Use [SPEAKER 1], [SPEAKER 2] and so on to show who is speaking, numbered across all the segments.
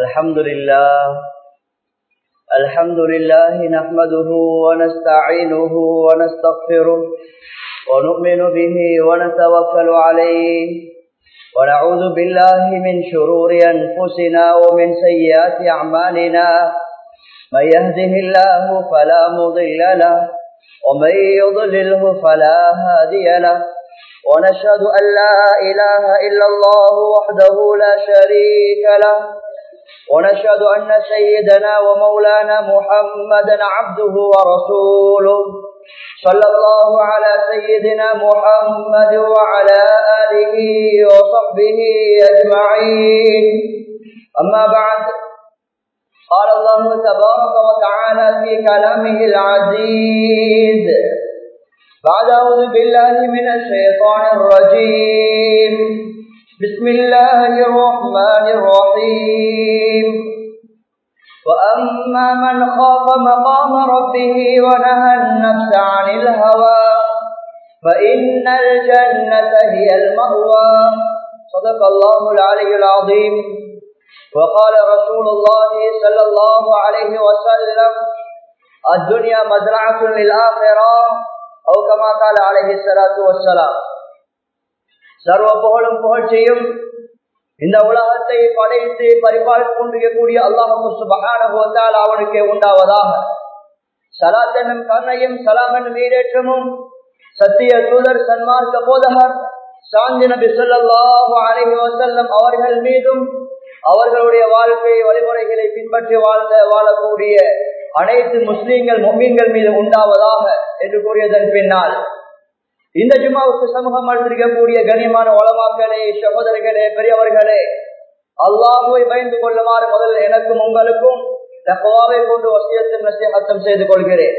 [SPEAKER 1] الحمد لله الحمد لله نحمده ونستعينه ونستغفره ونؤمن به ونتوكل عليه ونعوذ بالله من شرور أنفسنا ومن سيئات أعمالنا من يهده الله فلا مضل له ومن يضلله فلا هادي له ونشهد أن لا إله إلا الله وحده لا شريك له ونشهد أن سيدنا ومولانا محمدا عبده ورسوله صلى الله على سيدنا محمد وعلى آله وصحبه أجمعين أما بعد قال الله تبارك وتعالى في كلامه العزيز بعد أعوذ بالله من الشيطان الرجيم بسم الله الرحمن الرحيم وأما من خاف مقام ربه ونهى النفس عن الهوى فإن الجنة هي المأوى صدق الله العلي العظيم وقال رسول الله صلى الله عليه وسلم الدنيا مزرعة للآخرة أو كما قال عليه الصلاة والسلام சர்வ புகழும் புகழ்ச்சியும் இந்த உலகத்தை படைத்து பரிபாலித்துக் கொண்டிருக்கக்கூடிய அல்லாஹு சுபகான அவனுக்கு உண்டாவதாக சலாத்தனும் கண்ணையும் சலாமன் வீரேற்றமும் சத்திய தூதர் சன்மார்க்க போதகர் சாந்தி நபி சொல்லாஹு அலஹி வசல்லம் அவர்கள் மீதும் அவர்களுடைய வாழ்க்கை வழிமுறைகளை பின்பற்றி வாழ்ந்த வாழக்கூடிய அனைத்து முஸ்லீம்கள் மொமீன்கள் மீது உண்டாவதாக என்று கூறியதன் பின்னால் இந்த ஜுமாவுக்கு சமூகம் அளித்திருக்கக்கூடிய கனியமான வளமாக்களே சகோதரர்களே பெரியவர்களே அல்லாஹுவை பயந்து கொள்ளுமாறு முதல் எனக்கும் உங்களுக்கும் தகவாவை கொண்டு வசியத்தின் நசியத்தம் செய்து கொள்கிறேன்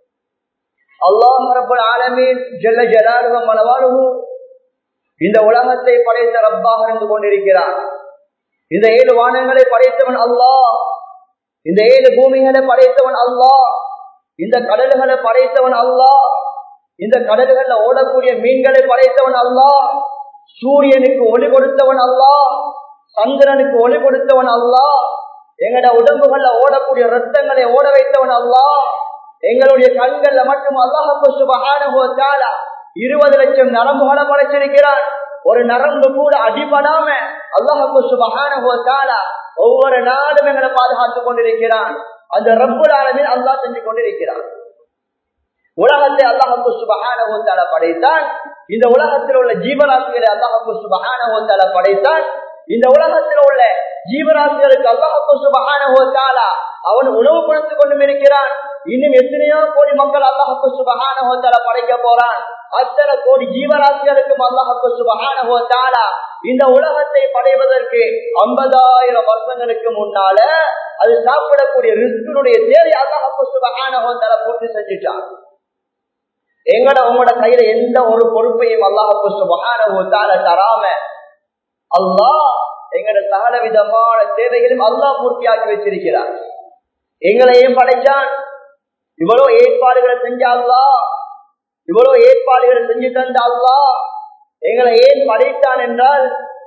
[SPEAKER 1] அல்லாஹ் ரப்பல் ஆலமீன் ஜெல்ல ஜலாலுவம் அளவாலுவு இந்த உலகத்தை படைத்த ரப்பாக இருந்து கொண்டிருக்கிறார் இந்த ஏழு வானங்களை படைத்தவன் அல்லாஹ் இந்த ஏழு பூமிகளை படைத்தவன் அல்லாஹ் இந்த கடல்களை படைத்தவன் அல்லாஹ் இந்த கடல்கள்ல ஓடக்கூடிய மீன்களை படைத்தவன் அல்லாஹ் சூரியனுக்கு ஒளி கொடுத்தவன் அல்லாஹ் சந்திரனுக்கு ஒளி கொடுத்தவன் அல்லாஹ் எங்கட உடம்புகள்ல ஓடக்கூடிய ரத்தங்களை ஓட வைத்தவன் அல்லாஹ் எங்களுடைய கண்கள்ல மட்டும் அல்லாஹு சுபகான இருபது லட்சம் நரம்புகளை படைச்சிருக்கிறான் ஒரு நரம்பு கூட அடிபடாம அல்லாஹு சுபகான ஒவ்வொரு நாளும் எங்களை பாதுகாத்துக் கொண்டிருக்கிறான் அந்த ரப்புல் ஆலமின் அல்லாஹ் செஞ்சு கொண்டிருக்கிறான் உலகத்தை அல்லாஹு சுபகான படைத்தான் இந்த உலகத்தில் உள்ள ஜீவராசிகளை அல்லாஹு சுபகான படைத்தான் இந்த உலகத்தில் உள்ள ஜீவராசிகளுக்கு அல்லாஹு சுபகான அவன் உணவு கொடுத்துக் கொண்டும் இருக்கிறான் இன்னும் எத்தனையோ கோடி மக்கள் அல்லாஹு சுபகான படைக்க போறான் அத்தனை கோடி ஜீவராசிகளுக்கும் அல்லாஹு சுபகான இந்த உலகத்தை படைவதற்கு ஐம்பதாயிரம் வருஷங்களுக்கு முன்னால அது சாப்பிடக்கூடிய ரிஸ்கனுடைய தேவை அல்லாஹு சுபகான பூர்த்தி செஞ்சுட்டான் எங்கட உங்களோட கையில எந்த ஒரு பொறுப்பையும் அல்லாஹு சுபகான தராம அல்லாஹ் எங்கட சகல விதமான தேவைகளையும் அல்லாஹ் பூர்த்தியாக்கி வச்சிருக்கிறார் எங்களையும் படைச்சான் இவ்வளவு ஏற்பாடுகளை செஞ்ச அல்லா இவ்வளவு ஏற்பாடுகளை செஞ்சு தந்த அல்லா எங்களை ஏன் படைத்தான் என்றால்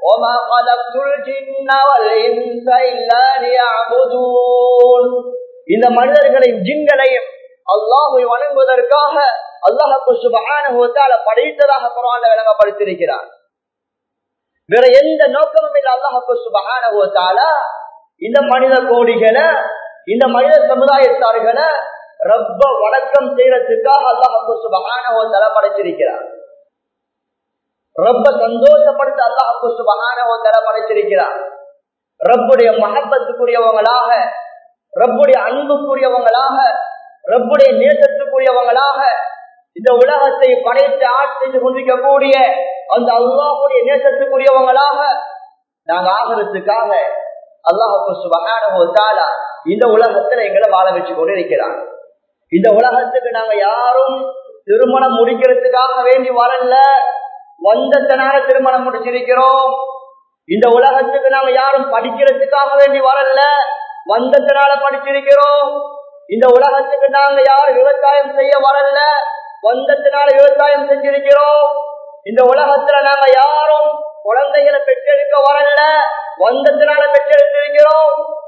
[SPEAKER 1] இந்த மனிதர்களையும் ஜின்களையும் அல்லாஹை வணங்குவதற்காக அல்லாஹு சுபகான படைத்ததாக குரான் விளங்கப்படுத்திருக்கிறார் வேற எந்த நோக்கமும் இல்லை அல்லாஹு சுபகான இந்த மனித கோடிகளை இந்த மனித சமுதாயத்தார்களை ரப்ப வணக்கம் செய்யறதுக்காக அல்லாஹு சுபகான படைச்சிருக்கிறார் ரப்ப சந்தோஷப்படுத்த அல்லாஹு சுபகான படைச்சிருக்கிறார் ரப்புடைய மகப்பத்துக்குரியவங்களாக ரப்புடைய அன்புக்குரியவங்களாக ரப்புடைய நேசத்துக்குரியவங்களாக இந்த உலகத்தை படைத்து ஆட்சி கொண்டிருக்கக்கூடிய அந்த அல்லாஹுடைய நேசத்துக்குரியவங்களாக நாங்க ஆகிறதுக்காக அல்லாஹு சுபகான இந்த உலகத்துல எங்களை வாழ வச்சு கொண்டு இருக்கிறார் இந்த உலகத்துக்கு நாங்க யாரும் திருமணம் முடிக்கிறதுக்காக வேண்டி வரல வந்தத்தனால திருமணம் முடிச்சிருக்கிறோம் இந்த உலகத்துக்கு நாங்க யாரும் படிக்கிறதுக்காக வேண்டி வரல வந்தத்தினால படிச்சிருக்கிறோம் இந்த உலகத்துக்கு நாங்க யாரும் விவசாயம் செய்ய வரல வந்தத்தினால விவசாயம் செஞ்சிருக்கிறோம் இந்த உலகத்துல நாங்க யாரும் குழந்தைகளை பெற்றெடுக்க வரல வந்தத்தினால பெற்றெடுத்திருக்கிறோம்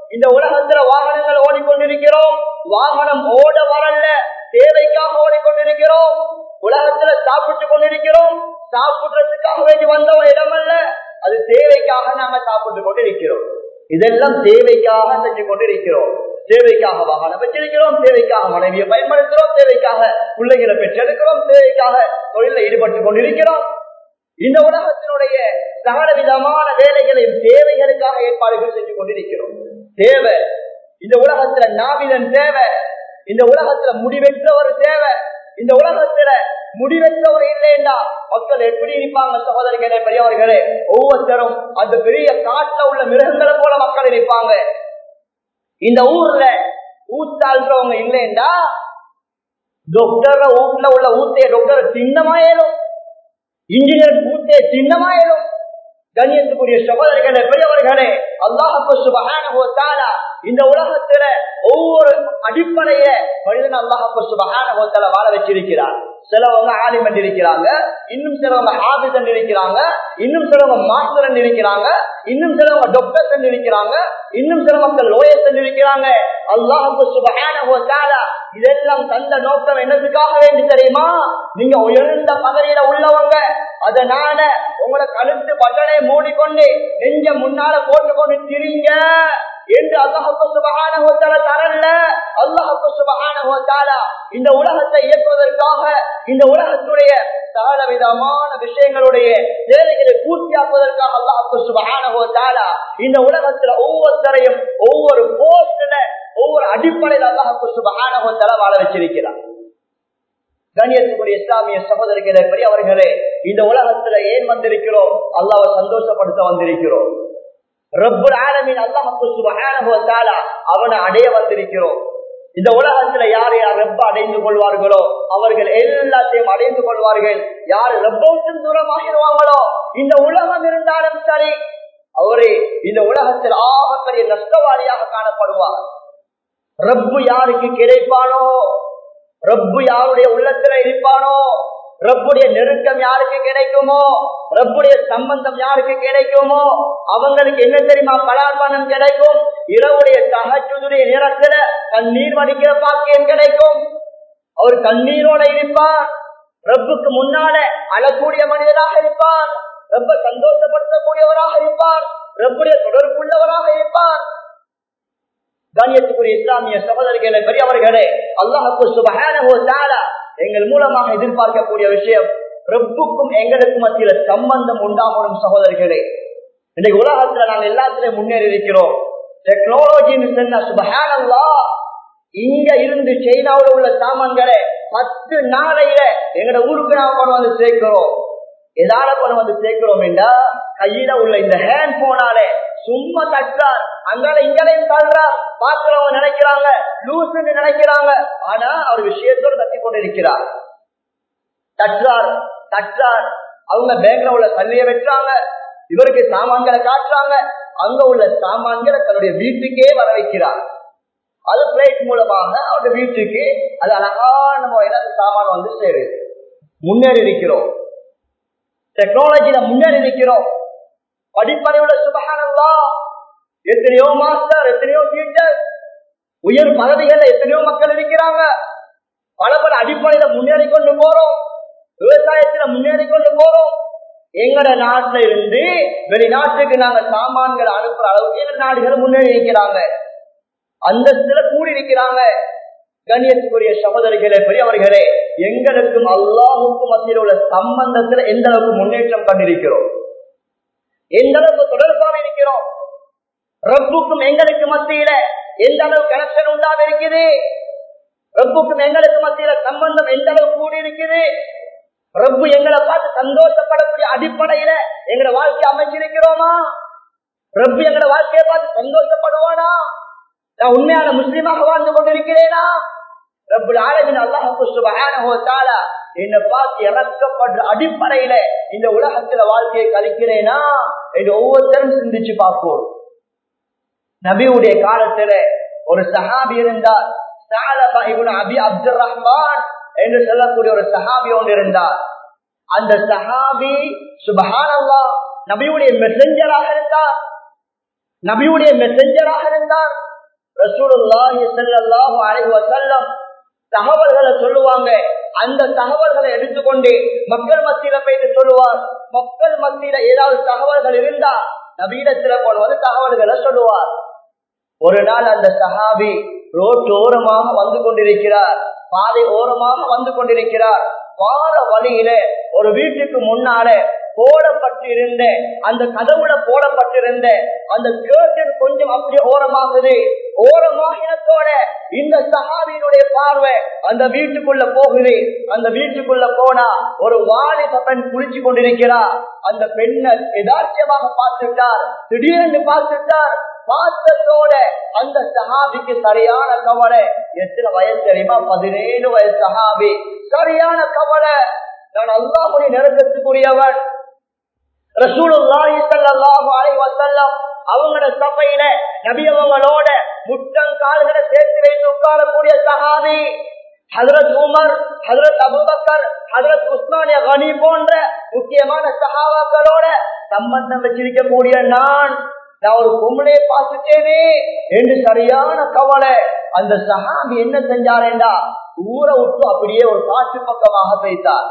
[SPEAKER 1] இந்த உலகத்துல வாகனங்கள் ஓடிக்கொண்டிருக்கிறோம் வாகனம் ஓட வரல தேவைக்காக ஓடிக்கொண்டிருக்கிறோம் உலகத்துல சாப்பிட்டு கொண்டிருக்கிறோம் சாப்பிடுறதுக்காக வேண்டி வந்த ஒரு இடம் அல்ல அது தேவைக்காக நாங்க சாப்பிட்டு கொண்டிருக்கிறோம் இதெல்லாம் தேவைக்காக செஞ்சு கொண்டிருக்கிறோம் தேவைக்காக வாகனம் வச்சிருக்கிறோம் தேவைக்காக மனைவியை பயன்படுத்துகிறோம் தேவைக்காக பிள்ளைகளை பெற்றெடுக்கிறோம் தேவைக்காக தொழில ஈடுபட்டு கொண்டிருக்கிறோம் இந்த உலகத்தினுடைய சகல விதமான வேலைகளையும் தேவைகளுக்காக ஏற்பாடுகள் செஞ்சு கொண்டிருக்கிறோம் தேவை இந்த உலகத்துல நாவிதன் தேவை இந்த உலகத்துல முடிவெற்றவர் தேவை இந்த உலகத்துல முடிவெற்றவர் இல்லைன்னா மக்கள் எப்படி இருப்பாங்க சகோதரிகளே பெரியவர்களே ஒவ்வொருத்தரும் அந்த பெரிய காட்டுல உள்ள மிருகங்களை போல மக்கள் இருப்பாங்க இந்த ஊர்ல ஊத்தாள்றவங்க இல்லைன்னா டாக்டர் வீட்டுல உள்ள ஊத்தைய டாக்டர் சின்னமாயிரும் இன்ஜினியர் ஊத்தைய சின்னமாயிரும் கண்ணியத்துக்குரிய சகோதரிகளே பெரியவர்களே அல்லாஹு சுபஹானஹு தஆலா இந்த உலகத்துல ஒவ்வொரு அடிப்படைய மனிதன் அல்லாஹு சுபஹானஹு தஆலா வாழ வச்சிருக்கிறார் சிலவங்க ஆலிமன் இருக்கிறாங்க இன்னும் சிலவங்க ஹாபிதன் இருக்கிறாங்க இன்னும் சிலவங்க மாஸ்டரன் இருக்கிறாங்க இன்னும் சிலவங்க டாக்டர் இருக்கிறாங்க இன்னும் சில மக்கள் லோயர் இருக்கிறாங்க அல்லாஹு சுபஹானஹு தஆலா இதெல்லாம் தந்த நோக்கம் என்னதுக்காக வேண்டி தெரியுமா நீங்க உயர்ந்த பதவியில உள்ளவங்க அதனால உங்களோட கழுத்து பட்டனை மூடிக்கொண்டு நெஞ்ச முன்னால போட்டுக்கொண்டு திரிங்க என்று அல்லாஹு சுபஹானஹு தரல அல்லாஹு சுபஹானஹு இந்த உலகத்தை இயக்குவதற்காக இந்த உலகத்துடைய சகல விதமான விஷயங்களுடைய தேவைகளை பூர்த்தியாக்குவதற்காக அல்லாஹு சுபஹானஹு இந்த உலகத்துல ஒவ்வொருத்தரையும் ஒவ்வொரு போஸ்ட்ல ஒவ்வொரு அடிப்படையில் அல்லாஹு சுபஹானஹு வாழ வச்சிருக்கிறார் கண்ணியத்துக்குரிய இஸ்லாமிய சகோதரிகளே பெரியவர்களே இந்த உலகத்துல ஏன் வந்திருக்கிறோம் அல்லாவை சந்தோஷப்படுத்த வந்திருக்கிறோம் ரப்புல் ஆலமின் அல்லாஹு சுபஹானஹு தஆலா அவனை அடைய வந்திருக்கிறோம் இந்த உலகத்துல யார் யார் ரப்ப அடைந்து கொள்வார்களோ அவர்கள் எல்லாத்தையும் அடைந்து கொள்வார்கள் யார் ரப்பவுக்கும் தூரமாகிடுவாங்களோ இந்த உலகம் இருந்தாலும் சரி அவரே இந்த உலகத்தில் ஆகப்பெரிய நஷ்டவாளியாக காணப்படுவார் ரப்பு யாருக்கு கிடைப்பானோ ரப்பு யாருடைய உள்ளத்துல இருப்பானோ ரப்புடைய நெருக்கம் யாருக்கு கிடைக்குமோ ரப்புடைய சம்பந்தம் யாருக்கு கிடைக்குமோ அவங்களுக்கு என்ன தெரியுமா பலாபனம் கிடைக்கும் இரவுடைய தகச்சுடைய நேரத்துல கண்ணீர் வடிக்கிற பாக்கியம் கிடைக்கும் அவர் கண்ணீரோட இருப்பார் ரப்புக்கு முன்னால அழக்கூடிய மனிதராக இருப்பார் ரொம்ப சந்தோஷப்படுத்தக்கூடியவராக இருப்பார் ரப்புடைய தொடர்புள்ளவராக இருப்பார் கண்ணியத்துக்குரிய இஸ்லாமிய சகோதரிகளே பெரியவர்களே அல்லாஹு சுபஹானஹு தஆலா எங்கள் மூலமாக எதிர்பார்க்கக்கூடிய விஷயம் ரப்புக்கும் எங்களுக்கும் மத்தியில சம்பந்தம் உண்டாகணும் சகோதரிகளே இன்னைக்கு உலகத்துல நாங்க எல்லாத்திலையும் முன்னேறி இருக்கிறோம் டெக்னாலஜின்னு சொன்ன சுபஹானல்லா இங்க இருந்து சைனாவில் உள்ள சாமான்களை பத்து நாளையில எங்கட ஊருக்கு நாம கொண்டு வந்து சேர்க்கிறோம் எதால கொண்டு வந்து சேர்க்கிறோம் என்றா கையில உள்ள இந்த ஹேண்ட் போனாலே சும்மா தட்டுறார் அங்கால இங்களையும் தள்ளுறார் பாக்குறவங்க நினைக்கிறாங்க லூசுன்னு நினைக்கிறாங்க ஆனா அவர் விஷயத்தோடு தட்டி கொண்டு இருக்கிறார் தட்டுறார் தட்டுறார் அவங்க பேங்க்ல உள்ள தண்ணியை வெட்டுறாங்க இவருக்கு சாமான்களை காட்டுறாங்க அங்க உள்ள சாமான்களை தன்னுடைய வீட்டுக்கே வர வைக்கிறார் அது பிளேட் மூலமாக அவங்க வீட்டுக்கு அது அழகான முறையில அந்த சாமான் வந்து சேருது முன்னேறி இருக்கிறோம் டெக்னாலஜியில முன்னேறி இருக்கிறோம் படிப்பறிவுல சுபகானல்லா எத்தனையோ மாஸ்டர் எத்தனையோ டீச்சர் உயர் பதவிகள்ல எத்தனையோ மக்கள் இருக்கிறாங்க பல பல அடிப்படையில முன்னேறி கொண்டு போறோம் விவசாயத்துல முன்னேறி கொண்டு போறோம் எங்கட நாட்டுல இருந்து வெளிநாட்டுக்கு நாங்க சாமான்களை அனுப்புற அளவுக்கு எங்க நாடுகள் முன்னேறி இருக்கிறாங்க அந்தஸ்துல கூடி இருக்கிறாங்க கண்ணியத்துக்குரிய சகோதரிகளே பெரியவர்களே எங்களுக்கும் அல்லாஹுக்கும் மத்தியில் உள்ள சம்பந்தத்துல எந்த அளவுக்கு முன்னேற்றம் கண்டிருக்கிறோம் எந்த அளவுக்கு தொடர்பாக இருக்கிறோம் ரப்புக்கும் எங்களுக்கு மத்தியில எந்த அளவு கனெக்ஷன் உண்டாக இருக்குது ரப்புக்கும் எங்களுக்கு மத்தியில சம்பந்தம் எந்த அளவு கூடி இருக்குது ரப்பு எங்களை பார்த்து சந்தோஷப்படக்கூடிய அடிப்படையில எங்களை வாழ்க்கையை அமைச்சிருக்கிறோமா ரப்பு எங்களை வாழ்க்கையை பார்த்து சந்தோஷப்படுவானா நான் உண்மையான முஸ்லீமாக வாழ்ந்து கொண்டிருக்கிறேனா ரப்புல் ஆலமின் அல்லாஹு சுபஹானஹு தஆலா என்னை பார்த்து இறக்கப்படுற அடிப்படையில இந்த உலகத்துல வாழ்க்கையை கழிக்கிறேனா என்று ஒவ்வொருத்தரும் சிந்திச்சு பார்ப்போம் நபியுடைய காலத்துல ஒரு சஹாபி இருந்தார் சாலபா இப்னு அபி அப்துல் ரஹ்மான் என்று சொல்லக்கூடிய ஒரு சஹாபி ஒன்று இருந்தார் அந்த சஹாபி சுபஹானல்லா நபியுடைய மெசஞ்சராக இருந்தார் நபியுடைய மெசஞ்சராக இருந்தார் ரசூலுல்லாஹி ஸல்லல்லாஹு அலைஹி வஸல்லம் தகவல்களை சொல்லுவாங்க அந்த தகவல்களை எடுத்துக்கொண்டு மக்கள் மத்தியில போயிட்டு சொல்லுவார் மக்கள் மத்தியில ஏதாவது தகவல்கள் இருந்தா நவீனத்துல போல வந்து தகவல்களை சொல்லுவார் ஒரு நாள் அந்த சஹாபி ரோட்டு ஓரமாக வந்து கொண்டிருக்கிறார் பாதை ஓரமாக வந்து கொண்டிருக்கிறார் வார வழியில ஒரு வீட்டுக்கு முன்னால போடப்பட்டிருந்த அந்த கதவுல போடப்பட்டிருந்த அந்த கேர்டன் கொஞ்சம் அப்படியே ஓரமாகுது ஓரமாகினத்தோட இந்த சஹாபியினுடைய பார்வை அந்த வீட்டுக்குள்ள போகுது அந்த வீட்டுக்குள்ள போனா ஒரு வாலிப பெண் குளிச்சு கொண்டிருக்கிறார் அந்த பெண்ணை எதார்த்தமாக பார்த்துட்டார் திடீர்னு பார்த்துட்டார் பார்த்ததோட அந்த சஹாபிக்கு சரியான கவலை எத்தனை வயசு தெரியுமா பதினேழு வயசு சஹாபி சரியான கவலை நான் அல்லாஹுடைய நெருக்கத்துக்குரியவன் ரசூலுல்லாஹி ஸல்லல்லாஹு அலைஹி வஸல்லம் அவங்களோட சபையில நபி அவங்களோட முட்டங்கால்களை சேர்த்து வைத்து உட்காரக்கூடிய சஹாபி ஹதரத் உமர் ஹதரத் அபுபக்கர் ஹதரத் உஸ்மானிய கனி போன்ற முக்கியமான சஹாபாக்களோட சம்பந்தம் வச்சிருக்கக்கூடிய நான் நான் ஒரு பொம்பளையை பார்த்துட்டேனே என்று சரியான கவலை அந்த சஹாபி என்ன செஞ்சாரேண்டா ஊரை விட்டு அப்படியே ஒரு காற்று பக்கமாக பேசார்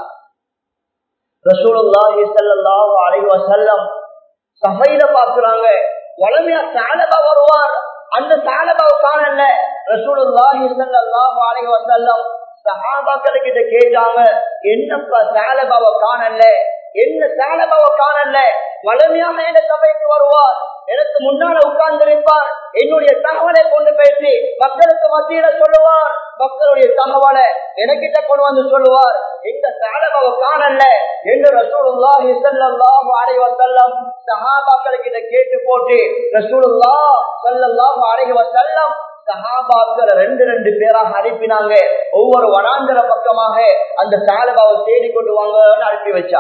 [SPEAKER 1] ரசூலுல்லாஹி ஸல்லல்லாஹு அலைஹி வஸல்லம் சபையில பாக்குறாங்க வளமையா சாலபா வருவார் அந்த சாலபாவை காணல ரசூலுல்லாஹி ஸல்லல்லாஹு அலைஹி வஸல்லம் சஹாபாக்கள் கிட்ட கேட்டாங்க என்னப்பா சாலபாவை காணல என்ன சாலபாவை காணல வளமையாக என்ன சபைக்கு வருவார் எனக்கு முன்னால உட்கார்ந்திருப்பார் என்னுடைய தகவலை கொண்டு பேசி மக்களுக்கு மத்தியில சொல்லுவார் மக்களுடைய தகவலை எனக்கிட்ட கொண்டு வந்து சொல்லுவார் இந்த சாலபாவை காணல என்று ரசூலுல்லாஹி ஸல்லல்லாஹு அலைஹி வஸல்லம் சஹாபாக்கள் கேட்டு போட்டு ரசூலுல்லா ஸல்லல்லாஹு அலைஹி வஸல்லம் சஹாபாக்கள் ரெண்டு ரெண்டு பேராக அனுப்பினாங்க ஒவ்வொரு வனாந்தர பக்கமாக அந்த சாலபாவை தேடி கொண்டு வாங்கன்னு அனுப்பி வச்சா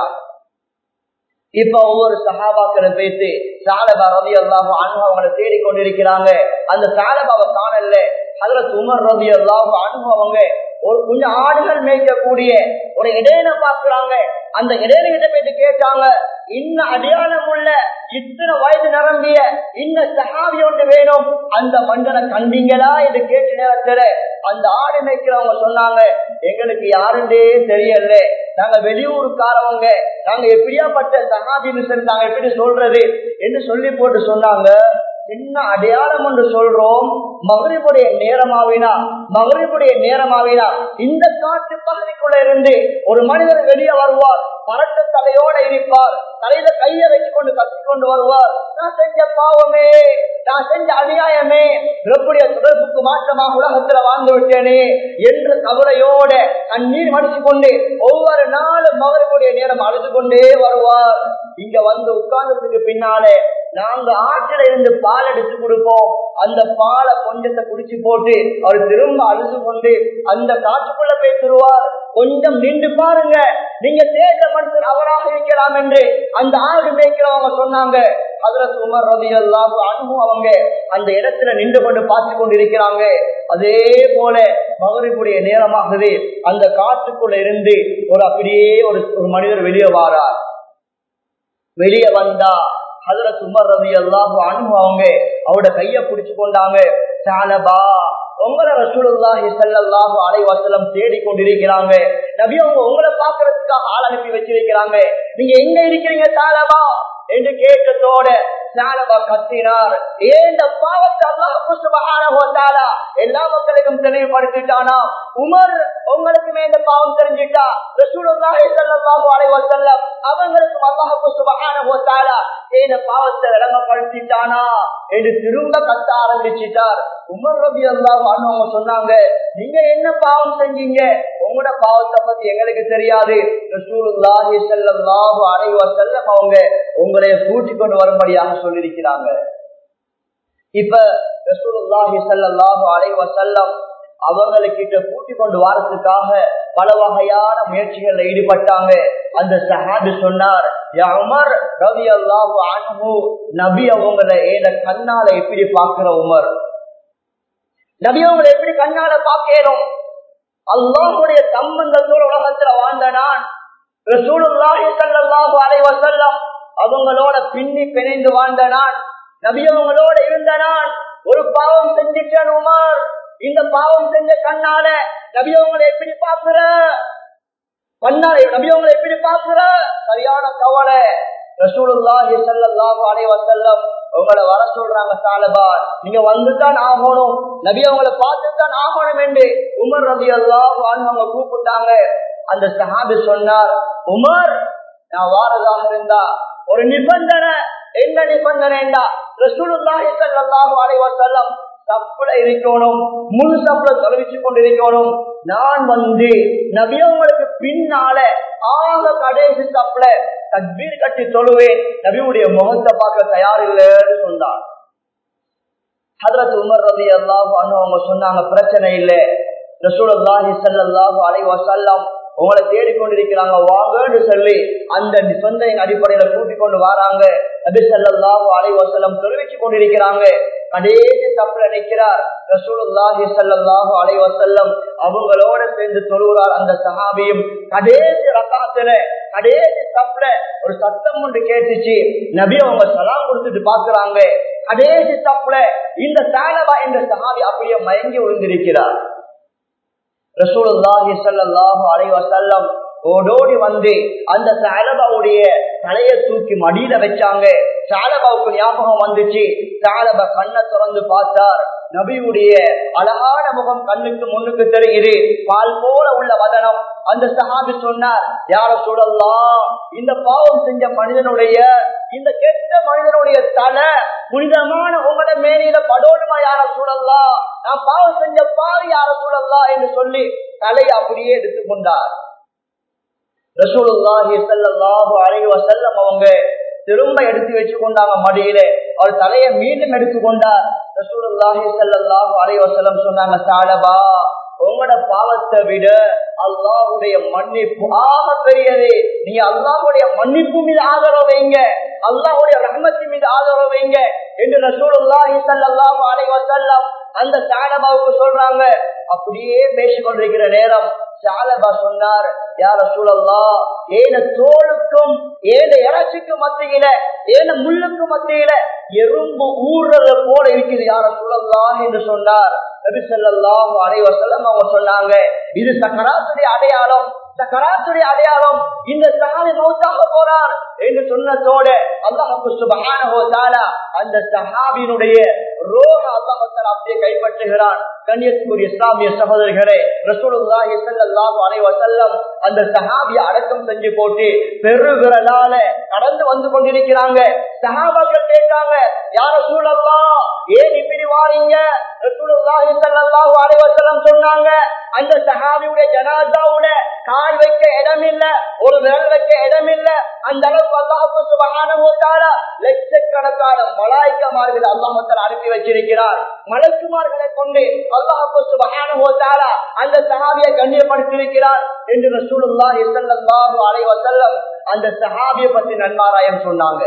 [SPEAKER 1] இப்ப ஒவ்வொரு சகாபாக்களை பேசி சாலபா ரவி அல்லாஹ் அனுபவங்களை தேடி கொண்டிருக்கிறாங்க அந்த சாலபாவை காணல அதுல சுமர் ரவி அல்லாஹ் அனுபவங்க ஒரு கொஞ்சம் ஆடுகள் மேய்க்கக்கூடிய ஒரு இடையில பாக்குறாங்க அந்த இடையில கிட்ட போயிட்டு கேட்டாங்க இன்னும் அடையாளம் உள்ள இத்தனை வயது நிரம்பிய இந்த சகாவி ஒன்று வேணும் அந்த மண்டலை கண்டீங்களா என்று கேட்ட நேரத்துல அந்த ஆடு மேய்க்கிறவங்க சொன்னாங்க எங்களுக்கு யாருன்றே தெரியல நாங்க வெளியூருக்காரவங்க நாங்க எப்படியாப்பட்ட சகாபின்னு சொல்லி நாங்க எப்படி சொல்றது என்று சொல்லி போட்டு சொன்னாங்க என்ன அடையாளம் என்று சொல்றோம் மகரிபுடைய நேரமாவினா மகரிபுடைய நேரமாவினா இந்த காட்டு பகுதிக்குள்ள இருந்து ஒரு மனிதர் வெளியே வருவார் பரட்ட தலையோட இருப்பார் தலையில கைய வச்சு கொண்டு கத்தி கொண்டு வருவார் நான் செஞ்ச பாவமே நான் செஞ்ச அநியாயமே பிறப்புடைய தொடர்புக்கு மாற்றமாக உலகத்துல வாழ்ந்து விட்டேனே என்று கவலையோட கண்ணீர் மடிச்சு கொண்டு ஒவ்வொரு நாளும் மகரிபுடைய நேரம் அழுது கொண்டே வருவார் இங்க வந்து உட்கார்ந்ததுக்கு பின்னாலே நாங்க ஆற்றில இருந்து பால் எடுத்து கொடுப்போம் அந்த பாலை கொஞ்சத்தை குடிச்சு போட்டு அவர் திரும்ப அழுது கொண்டு அந்த காற்றுக்குள்ள போய் திருவார் கொஞ்சம் நின்று பாருங்க நீங்க தேர்ந்த மனுஷன் அவராக இருக்கலாம் என்று அந்த ஆடு மேய்க்கிறவங்க சொன்னாங்க அதுல சுமர் ரவி எல்லாம் அனுபவம் அவங்க அந்த இடத்துல நின்று கொண்டு பார்த்து கொண்டு இருக்கிறாங்க அதே போல மகரிப்புடைய நேரமாகவே அந்த காற்றுக்குள்ள இருந்து ஒரு அப்படியே ஒரு ஒரு மனிதர் வெளியே வாரார் வெளியே வந்தா அதுல சுமர் ரவி எல்லாம் அனுபவங்க அவரோட கைய பிடிச்சு கொண்டாங்க சாலபா உங்களை ரசூலுல்லாஹி ஸல்லல்லாஹு அலைஹி வஸல்லம் தேடி கொண்டிருக்கிறாங்க நபி அவங்க உங்களை பாக்குறதுக்காக ஆள் அனுப்பி வச்சிருக்கிறாங்க நீங்க எங்க இருக்கிறீங்க சாலபா என்று கேட்டதோட சாலபா கத்தினார் ஏந்த பாவத்தை அல்லாஹ் சுப்ஹானஹு வ தஆலா எல்லா மக்களுக்கும் தெளிவுபடுத்திட்டானா உமர் உங்களுக்குமே இந்த பாவம் தெரிஞ்சிட்டா ரசூலுல்லாஹி ஸல்லல்லாஹு அலைஹி வஸல்லம் அவங்களுக்கும் அல்லாஹ் சுப்ஹானஹு வ தஆலா இந்த பாவத்தை விளங்கப்படுத்திட்டானா என்று திரும்ப கத்த ஆரம்பிச்சிட்டார் உமர் ரபி அல்லாஹ் அவங்க சொன்னாங்க நீங்க என்ன பாவம் செஞ்சீங்க உங்களோட பாவத்தை பத்தி எங்களுக்கு தெரியாது ரசூலுல்லாஹி ஸல்லல்லாஹு அலைஹி வஸல்லம் அவங்க உங்களை கூட்டி கொண்டு வரும்படியாக சொல்லியிருக்கிறாங்க இப்ப ரசூலுல்லாஹி ஸல்லல்லாஹு அலைஹி வஸல்லம் அவங்களுக்கிட்ட கூட்டி கொண்டு வாரத்துக்காக பல வகையான முயற்சிகள்ல ஈடுபட்டாங்க அந்த சஹாபி சொன்னார் யா உமர் ரவி அல்லாஹு அன்ஹு நபி அவங்களை ஏன கண்ணால எப்படி பாக்குற உமர் நபி அவங்களை எப்படி கண்ணால பாக்கணும் அல்லாஹுடைய சம்பந்தத்தோட உலகத்துல வாழ்ந்த நான் ரசூலுல்லாஹி ஸல்லல்லாஹு அலைஹி வஸல்லம் அவங்களோட பின்னி பிணைந்து வாழ்ந்த நான் நபி அவங்களோட இருந்த நான் ஒரு பாவம் செஞ்சிட்டேன் உமர் இந்த பாவம் செஞ்ச கண்ணால நபி அவங்களை எப்படி பாக்குற கண்ணால நபி அவங்களை எப்படி பாக்குற சரியான கவலை ரசூலுல்லாஹி ஸல்லல்லாஹு அலைஹி வஸல்லம் உங்களை வர சொல்றாங்க சாலபா நீங்க வந்துதான் ஆகணும் நபி அவங்களை பார்த்து தான் ஆகணும் என்று உமர் ரபி அல்லாஹ் அவங்க கூப்பிட்டாங்க அந்த சஹாபி சொன்னார் உமர் நான் வாரதாக இருந்தா ஒரு நிபந்தனை என்ன நிபந்தனைண்டா ரசூலுல்லாஹி ஸல்லல்லாஹு அலைஹி வஸல்லம் தப்புல இருக்கணும் முழு தப்புல தொலைவிச்சு கொண்டிருக்கணும் நான் வந்து நபியவங்களுக்கு பின்னால ஆக கடைசி தப்புல தக்பீர் கட்டி சொல்லுவேன் நபியுடைய முகத்தை பார்க்க தயார் இல்லைன்னு சொன்னார் ஹதரத் உமர் ரதி அல்லாஹ் அவங்க சொன்னாங்க பிரச்சனை இல்லை ரசூலுல்லாஹி ஸல்லல்லாஹு அலைஹி வஸல்லம் உங்களை தேடிக்கொண்டிருக்கிறாங்க வாங்கன்னு சொல்லி அந்த நிபந்தனையின் அடிப்படையில கூட்டிக் கொண்டு வராங்க நபி ஸல்லல்லாஹு அலைஹி வஸல்லம் தெரிவிச்சு கொண்டிருக்கிறாங்க கடைசி தப்புல நிற்கிறார் ரசூலுல்லாஹி ஸல்லல்லாஹு அலைஹி வஸல்லம் அவங்களோட சேர்ந்து தொழுகிறார் அந்த சஹாபியும் கடைசி ரக்காத்துல கடைசி தப்புல ஒரு சத்தம் ஒன்று கேட்டுச்சு நபி அவங்க சலாம் கொடுத்துட்டு பாக்குறாங்க கடைசி தப்புல இந்த சாலபா என்ற சஹாபி அப்படியே மயங்கி விழுந்திருக்கிறார் ரசூலுல்லாஹி ஸல்லல்லாஹு அலைஹி வஸல்லம் ஓடோடி வந்து அந்த சாலபாவுடைய தலையை தூக்கி மடியில வச்சாங்க சாலபாவுக்கு ஞாபகம் வந்துச்சு சாலபா கண்ணை திறந்து பார்த்தார் நபியுடைய அழகான முகம் கண்ணுக்கு முன்னுக்கு தெரியுது பால் போல உள்ள வதனம் அந்த சஹாபி சொன்னார் யார சொல்லலாம் இந்த பாவம் செஞ்ச மனிதனுடைய இந்த கெட்ட மனிதனுடைய தலை புனிதமான உங்களோட மேனியில படோடுமா யார சூழல்லாம் நான் பாவம் செஞ்ச பாவி யார சூழல்லாம் என்று சொல்லி தலையை அப்படியே எடுத்துக்கொண்டார் ரசூலுல்லாஹி ஸல்லல்லாஹு அலைஹி வஸல்லம் அவங்க திரும்ப எடுத்து வச்சு கொண்டாங்க மடியில அவர் தலையை மீண்டும் எடுத்துக்கொண்டார் ரசூலுல்லாஹி ஸல்லல்லாஹு அலைஹி வஸல்லம் சொன்னாங்க சாலபா உங்களோட பாவத்தை விட அல்லாஹுடைய மன்னிப்பு ஆக பெரியது நீங்க அல்லாஹுடைய மன்னிப்பு மீது ஆதரவு வைங்க அல்லாஹுடைய ரஹமத்தின் மீது ஆதரவு வைங்க என்று ரசூலுல்லாஹி ஸல்லல்லாஹு அலைஹி வஸல்லம் அந்த சாலபாவுக்கு சொல்றாங்க அப்படியே பேசிக் கொண்டிருக்கிற நேரம் சாலபா சொன்னார் யார சூழல்லா ஏன தோளுக்கும் ஏன இறைச்சிக்கும் மத்தியில ஏன முள்ளுக்கு மத்தியில எறும்பு ஊர்றது போல இருக்குது யார சூழல்லா என்று சொன்னார் நபி ஸல்லல்லாஹு அலைஹி வஸல்லம் அவங்க சொன்னாங்க இது சக்கராத்துடைய அடையாளம் சக்கராத்துடைய அடையாளம் இந்த சஹாபி மௌத்தாக போறார் என்று சொன்னதோட அல்லாஹு சுபஹானஹு தஆலா அந்த சஹாபியினுடைய ரோக அல்லாஹ் தஆலா அப்படியே கைப்பற்றுகிறான் கண்ணியத்துக்குரிய இஸ்லாமிய சகோதரர்களே ரசூலுல்லாஹி ஸல்லல்லாஹு அலைஹி வஸல்லம் அந்த சஹாபியை அடக்கம் செஞ்சு போட்டு பெருவிரலால கடந்து வந்து கொண்டிருக்கிறாங்க சஹாபாக்கள் கேட்டாங்க யார சூழல்லா ஏன் இப்படி வாரீங்க ரசூலுல்லாஹி ஸல்லல்லாஹு அலைஹி வஸல்லம் சொன்னாங்க அந்த சஹாபியுடைய ஜனாசாவுல கால் வைக்க இடம் இல்ல ஒரு விரல் வைக்க இடம் இல்ல அந்த அளவுக்கு அல்லாஹு சுபஹானஹு வ தஆலா லட்சக்கணக்கான மலாய்க்கமார்கள் அல்லாஹ் தஆலா அனுப்பி வச்சிருக்கிறார் மலக்குமார்களை கொண்டு அல்லாஹு சுபஹானஹு வ தஆலா அந்த சஹாபியை கண்ணியப்படுத்தியிருக்கிறார் என்று ரசூலுல்லாஹி ஸல்லல்லாஹு அலைஹி வஸல்லம் அந்த சஹாபியை பற்றி நன்மாராயம் சொன்னாங்க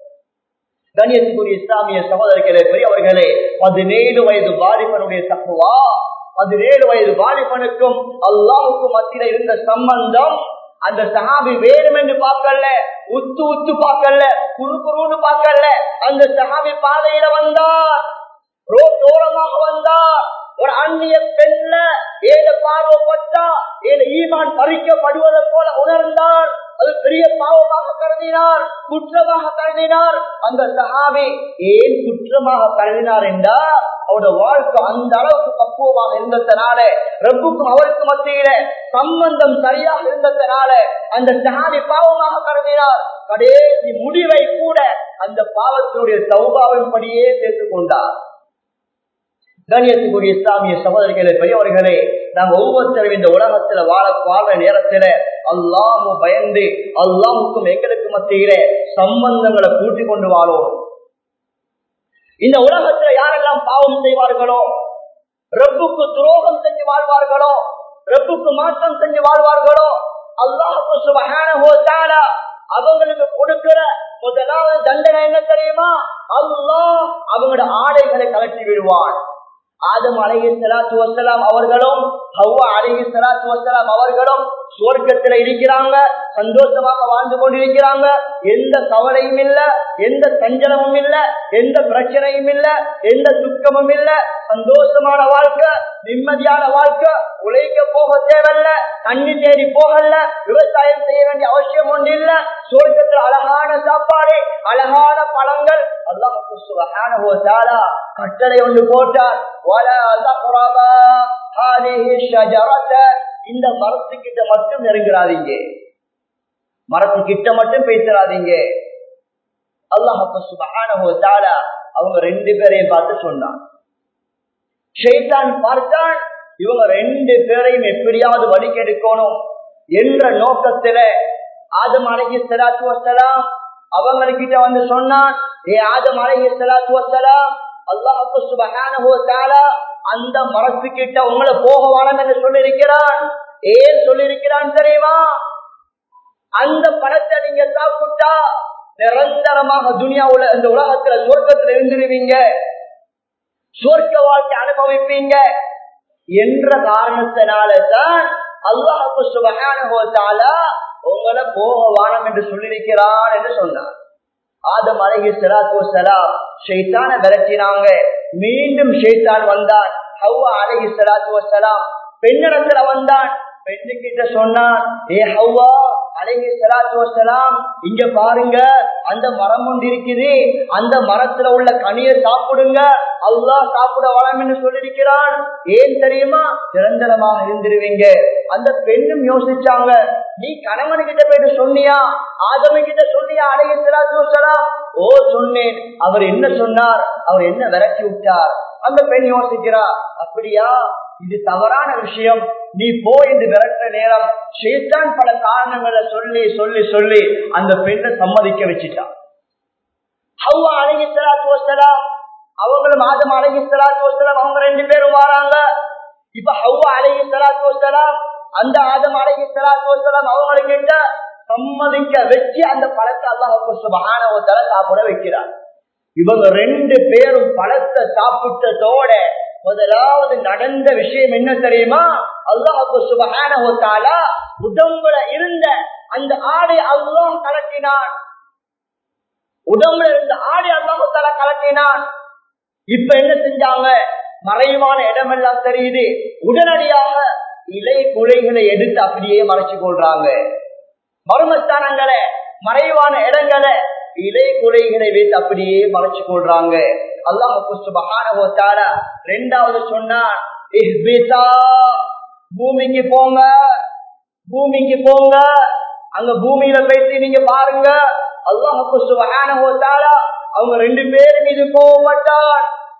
[SPEAKER 1] கண்ணியத்துக்குரிய இஸ்லாமிய சகோதரர்களே பெரியவர்களே பதினேழு வயது வாலிபனுடைய தப்புவா பதினேழு வயது வாலிபனுக்கும் அல்லாவுக்கும் மத்தியில இருந்த சம்பந்தம் அந்த சஹாபி வேணும் என்று பார்க்கல உத்து உத்து பார்க்கல குறு குருன்னு பார்க்கல அந்த சஹாபி பாதையில வந்தார் ரோட்டோரமாக வந்தார் ஒரு அந்நிய பெண்ல ஏழு பார்வைப்பட்டா ஏழு ஈமான் பறிக்கப்படுவதை போல உணர்ந்தார் அது பெரிய பாவமாக கருதினார் குற்றமாக கருதினார் அந்த சஹாபி ஏன் குற்றமாக கருதினார் என்றால் அவருடைய வாழ்க்கை அந்த அளவுக்கு பக்குவமாக இருந்ததுனால ரப்புக்கும் அவருக்கு மத்தியில சம்பந்தம் சரியாக இருந்ததுனால அந்த சஹாபி பாவமாக கருதினார் கடைசி முடிவை கூட அந்த பாவத்தினுடைய சௌபாவின் படியே சேர்த்துக் கொண்டார் கண்ணியத்துக்குரிய இஸ்லாமிய சகோதரிகளே பெரியவர்களே நாங்க ஒவ்வொருத்தரும் இந்த உலகத்துல வாழ வாழ்ற நேரத்துல அல்லாமு பயந்து அல்லாமுக்கும் எங்களுக்கு மத்தியில சம்பந்தங்களை கூட்டி கொண்டு வாழோம் இந்த உலகத்துல யாரெல்லாம் பாவம் செய்வார்களோ ரப்புக்கு துரோகம் செஞ்சு வாழ்வார்களோ ரப்புக்கு மாற்றம் செஞ்சு வாழ்வார்களோ அல்லாஹுக்கு சுபகான அவங்களுக்கு கொடுக்கிற முதலாவது தண்டனை என்ன தெரியுமா அல்லாஹ் அவங்களோட ஆடைகளை கலட்டி விடுவான் ஆதம் அலைஹி ஸலாத்து வஸலாம் அவர்களும் ஹவ்வா அலிஹி சலாத்து வசலாம் அவர்களும் சுவர்க்கத்துல இருக்கிறாங்க சந்தோஷமாக வாழ்ந்து கொண்டிருக்கிறாங்க எந்த கவலையும் இல்ல எந்த சஞ்சலமும் இல்ல எந்த பிரச்சனையும் இல்ல எந்த துக்கமும் இல்ல சந்தோஷமான வாழ்க்கை நிம்மதியான வாழ்க்கை உழைக்க போக தேவையில்ல தண்ணி தேடி போகல விவசாயம் செய்ய வேண்டிய அவசியம் ஒன்று இல்ல சுவர்க்கத்தில் அழகான சாப்பாடு அழகான பழங்கள் அல்லாஹு சுப்ஹானஹு வ தஆலா கட்டளை ஒன்று போட்டார் வலா தக்ரபா ஹாதிஹி ஷஜரத இந்த மரத்துக்கிட்ட மட்டும் நெருங்கிறாதீங்க மரத்துக்கிட்ட மட்டும் பேசுறாதீங்க அல்லாஹு சுப்ஹானஹு வ தஆலா அவங்க ரெண்டு பேரையும் பார்த்து சொன்னான் ஷைத்தான் பார்த்தான் இவங்க ரெண்டு பேரையும் எப்படியாவது வலிக்கெடுக்கணும் என்ற நோக்கத்துல ஆதம் அழகி சலாத்து வசலாம் அவங்ககிட்ட வந்து சொன்னான் ஏ ஆதம் அழகி சலாத்து வசலாம் அல்லாஹு சுபஹானஹு தஆலா அந்த மரத்துக்கிட்ட உங்களை போக வேணாம் என்று சொல்லியிருக்கிறான் ஏன் சொல்லியிருக்கிறான் தெரியுமா அந்த பழத்தை நீங்க சாப்பிட்டா நிரந்தரமாக துனியாவுல இந்த உலகத்துல சொர்க்கத்துல இருந்துருவீங்க சொர்க்க வாழ்க்கை அனுபவிப்பீங்க என்ற காரணத்தினால தான் அல்லாஹு சுபகான உங்களை போக வானம் என்று சொல்லியிருக்கிறான் என்று சொன்னார் ஆதம் அழகி சலாத்து சலாம் ஷைத்தான விரட்டினாங்க மீண்டும் ஷைத்தான் வந்தான் ஹவ்வா அழகி சலாத்து சலாம் பெண்ணிடத்துல வந்தான் பெண்ணுகிட்ட சொன்னான் ஏ ஹவ்வா அழகி சலாத்து வசலாம் இங்க பாருங்க அந்த மரம் ஒன்று இருக்குது அந்த மரத்துல உள்ள கனியை சாப்பிடுங்க அல்லா சாப்பிட வளம்னு சொல்லியிருக்கிறான் ஏன் தெரியுமா நிரந்தரமாக இருந்துருவீங்க அந்த பெண்ணும் யோசிச்சாங்க நீ கணவன் கிட்ட போயிட்டு சொன்னியா ஆதம கிட்ட சொன்னியா அழகி சலாத்து வசலாம் ஓ சொன்னேன் அவர் என்ன சொன்னார் அவர் என்ன விரட்டி விட்டார் அந்த பெண் யோசிக்கிறா அப்படியா இது தவறான விஷயம் நீ போய் என்று விரட்ட நேரம் ஷேத்தான் பல காரணங்களை சொல்லி சொல்லி சொல்லி அந்த பெண்ணை சம்மதிக்க வச்சுட்டான் ஹவ்வா அழகி சலாத்து வசலாம் அவங்களும் ஆதம் அழகி சலாத்து வசலாம் அவங்க ரெண்டு பேரும் வராங்க இப்ப ஹவ்வா அழகி சலாத்து வசலாம் அந்த ஆதம் அழகி சலாத்து வசலாம் அவங்களுக்கிட்ட சம்மதிக்க வச்சு அந்த பழத்தை அல்லாஹ் சுபஹான தலை சாப்பிட வைக்கிறார் இவங்க ரெண்டு பேரும் பழத்தை சாப்பிட்டதோட முதலாவது நடந்த விஷயம் என்ன தெரியுமா அல்லாஹு சுபஹான உடம்புல இருந்த அந்த ஆடை அல்லாஹ் கலட்டினான் உடம்புல இருந்த ஆடை அல்லாஹு தலா கலட்டினான் இப்ப என்ன செஞ்சாங்க மறைவான இடமெல்லாம் தெரியுது உடனடியாக இலை குலைகளை எடுத்து அப்படியே மறைச்சு கொள்றாங்க மர்மஸ்தானங்களை மறைவான இடங்களை இலை குலைகளை வைத்து அப்படியே மறைச்சு கொள்றாங்க அல்லாஹ் ரெண்டாவது சொன்னான் பூமிக்கு போங்க பூமிக்கு போங்க அங்க பூமியில போயிட்டு நீங்க பாருங்க அல்லாஹு சுபஹான அவங்க ரெண்டு பேர் மீது கோபப்பட்டான்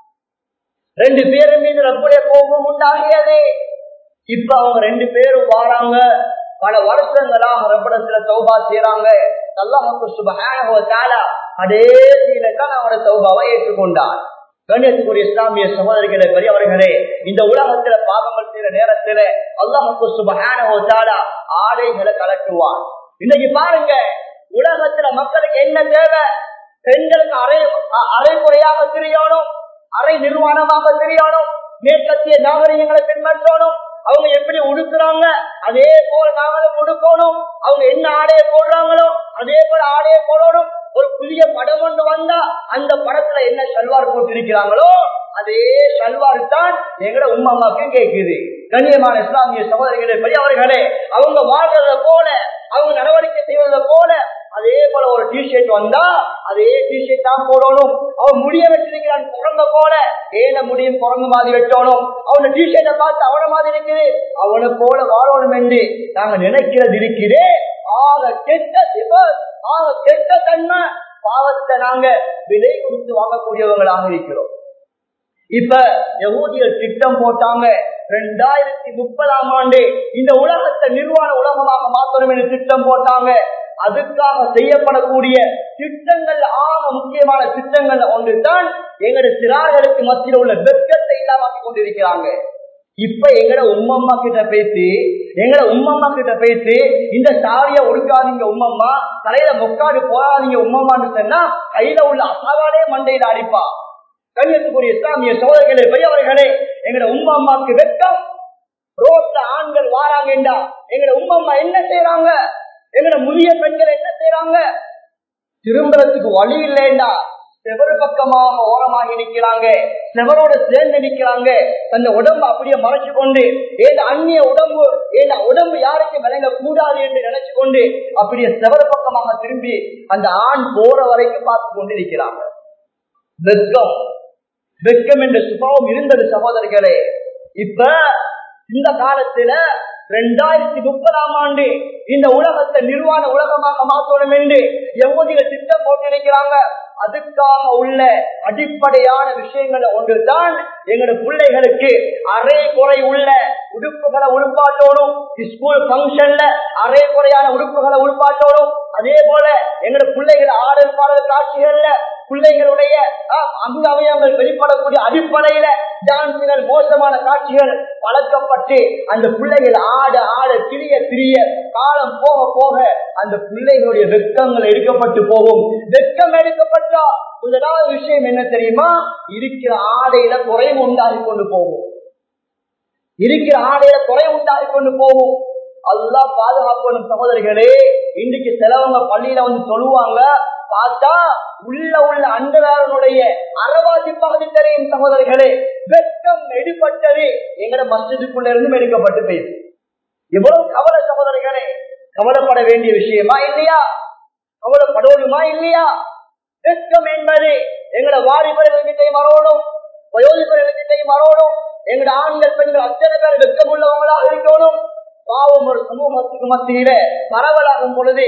[SPEAKER 1] ரெண்டு பேர் மீது ரப்புடைய கோபம் உண்டாகியது இப்ப அவங்க ரெண்டு பேரும் வாராங்க பல வருஷங்களாக ரப்படத்துல சௌபா செய்யறாங்க அல்லாஹு சுபஹான கடைசியில தான் அவனோட சௌபாவை ஏற்றுக்கொண்டான் கண்ணியத்துக்குரிய இஸ்லாமிய சகோதரிகளே பெரியவர்களே இந்த உலகத்துல பாவங்கள் செய்யற நேரத்துல அல்லாஹு சுபஹான ஆடைகளை கலட்டுவான் இன்னைக்கு பாருங்க உலகத்துல மக்களுக்கு என்ன தேவை பெண்களுக்கு அரை அரைக்குறையாக தெரியணும் அரை நிர்வாணமாக தெரியணும் மேற்கத்திய நாகரிகங்களை பின்பற்றணும் அவங்க எப்படி உடுக்குறாங்க அதே போல நாங்களும் உடுக்கணும் அவங்க என்ன ஆடையை போடுறாங்களோ அதே போல ஆடையை போடணும் ஒரு புதிய படம் ஒன்று வந்தா அந்த படத்துல என்ன சல்வார் போட்டிருக்கிறாங்களோ அதே சல்வார் தான் எங்கட உமாமாக்கும் கேட்குது கண்ணியமான இஸ்லாமிய சகோதரிகளே பெரியவர்களே அவங்க வாழ்றத போல அவங்க நடவடிக்கை செய்வதை போல அதே போல ஒரு டிஷர்ட் வந்தா அதே டிஷர்ட் தான் போடணும் அவன் முடிய வச்சிருக்கிறான் குரங்க போல ஏன முடியும் குரங்கு மாதிரி வெட்டணும் அவன டிஷர்ட்டை பார்த்து அவன மாதிரி இருக்குது அவனை போல வாழணும் என்று நாங்க நினைக்கிறது இருக்கிறே ஆக கெட்ட சிவர் ஆக கெட்ட தன்மை பாவத்தை நாங்க விலை கொடுத்து வாங்கக்கூடியவங்களாக இருக்கிறோம் இப்ப யகூதியர் திட்டம் போட்டாங்க ரெண்டாயிரத்தி முப்பதாம் ஆண்டு இந்த உலகத்தை நிர்வாண உலகமாக மாற்றணும் என்று திட்டம் போட்டாங்க அதுக்காக செய்யப்படக்கூடிய திட்டங்கள் ஆக முக்கியமான திட்டங்கள் ஒன்று தான் எங்களுடைய சிறார்களுக்கு மத்தியில் உள்ள வெட்கத்தை இல்லாமக்கி கொண்டிருக்கிறாங்க இப்ப எங்கட உம்மம்மா கிட்ட பேசி எங்கட உம்மம்மா கிட்ட பேசி இந்த சாரிய ஒடுக்காதீங்க உம்மம்மா தலையில முக்காடு போகாதீங்க உம்மம்மான்னு சொன்னா கையில உள்ள அசாவாலே மண்டையில அடிப்பா கண்ணியத்துக்குரிய இஸ்லாமிய சோதனைகளே பெரியவர்களே எங்கட உம்மம்மாக்கு வெட்கம் ரோட்ல ஆண்கள் வாராங்கடா எங்கட உம்மம்மா என்ன செய்யறாங்க எங்கட முதிய பெண்கள் என்ன செய்யறாங்க திரும்புறதுக்கு வழி இல்லைண்டா செவரு பக்கமாக ஓரமாகி நிக்கிறாங்க செவரோட சேர்ந்து நிக்கிறாங்க தந்த உடம்பு அப்படியே மறைச்சு கொண்டு ஏன் அந்நிய உடம்பு ஏன் உடம்பு யாருக்கும் விளங்க கூடாது என்று நினைச்சு கொண்டு அப்படியே செவரு பக்கமாக திரும்பி அந்த ஆண் போற வரைக்கும் பார்த்து கொண்டு நிற்கிறாங்க வெக்கம் வெக்கம் என்ற சுபாவம் இருந்தது சகோதரர்களே இப்ப இந்த காலத்துல ரெண்டாயிரத்தி முப்பதாம் ஆண்டு இந்த உலகத்தை நிர்வாண உலகமாக மாற்றணும் என்று எவ்வளவு திட்டம் போட்டிருக்கிறாங்க அதுக்காக உள்ள அடிப்படையான விஷயங்கள் ஒன்றுதான் எங்களோட பிள்ளைகளுக்கு அரை குறை உள்ள உடுப்புகளை உருப்பாட்டோடும் ஸ்கூல் பங்கன்ல அரை குறையான உடுப்புகளை உருப்பாட்டோடும் அதே போல எங்களோட பிள்ளைகள் ஆடல் பாடல் காட்சிகள்ல பிள்ளைகளுடைய அங்க அவயங்கள் வெளிப்படக்கூடிய அடிப்படையில டான்ஸுகள் மோசமான காட்சிகள் பழக்கப்பட்டு அந்த பிள்ளைகள் ஆட ஆட திரிய திரிய காலம் போக போக அந்த பிள்ளைகளுடைய வெக்கங்கள் எடுக்கப்பட்டு போகும் வெக்கம் எடுக்கப்பட்டா முதலாவது விஷயம் என்ன தெரியுமா இருக்கிற ஆடையில குறைவு உண்டாகி கொண்டு போகும் இருக்கிற ஆடையில குறை உண்டாகி கொண்டு போகும் அல்லா பாதுகாக்கணும் சகோதரிகளே இன்னைக்கு சிலவங்க பள்ளியில வந்து சொல்லுவாங்க பார்த்தா உள்ள உள்ள அண்டராரனுடைய அறவாசி பகுதி தெரியும் சகோதரிகளே வெக்கம் எடுப்பட்டது எங்கட மஸ்ஜிதுக்குள்ள இருந்தும் எடுக்கப்பட்டு போயிடுது எவ்வளவு கவலை சகோதரிகளே கவலைப்பட வேண்டிய விஷயமா இல்லையா கவலைப்படுவோமா இல்லையா வெக்கம் என்பது எங்கட வாலிபர்களுக்கிட்டையும் வரணும் வயோதிபர்களுக்கிட்டையும் வரணும் எங்கட ஆண்கள் பெண்கள் அத்தனை பேர் வெக்கம் உள்ளவங்களாக இருக்கணும் பாவம் ஒரு சமூகத்துக்கு மத்தியில பரவலாகும் பொழுது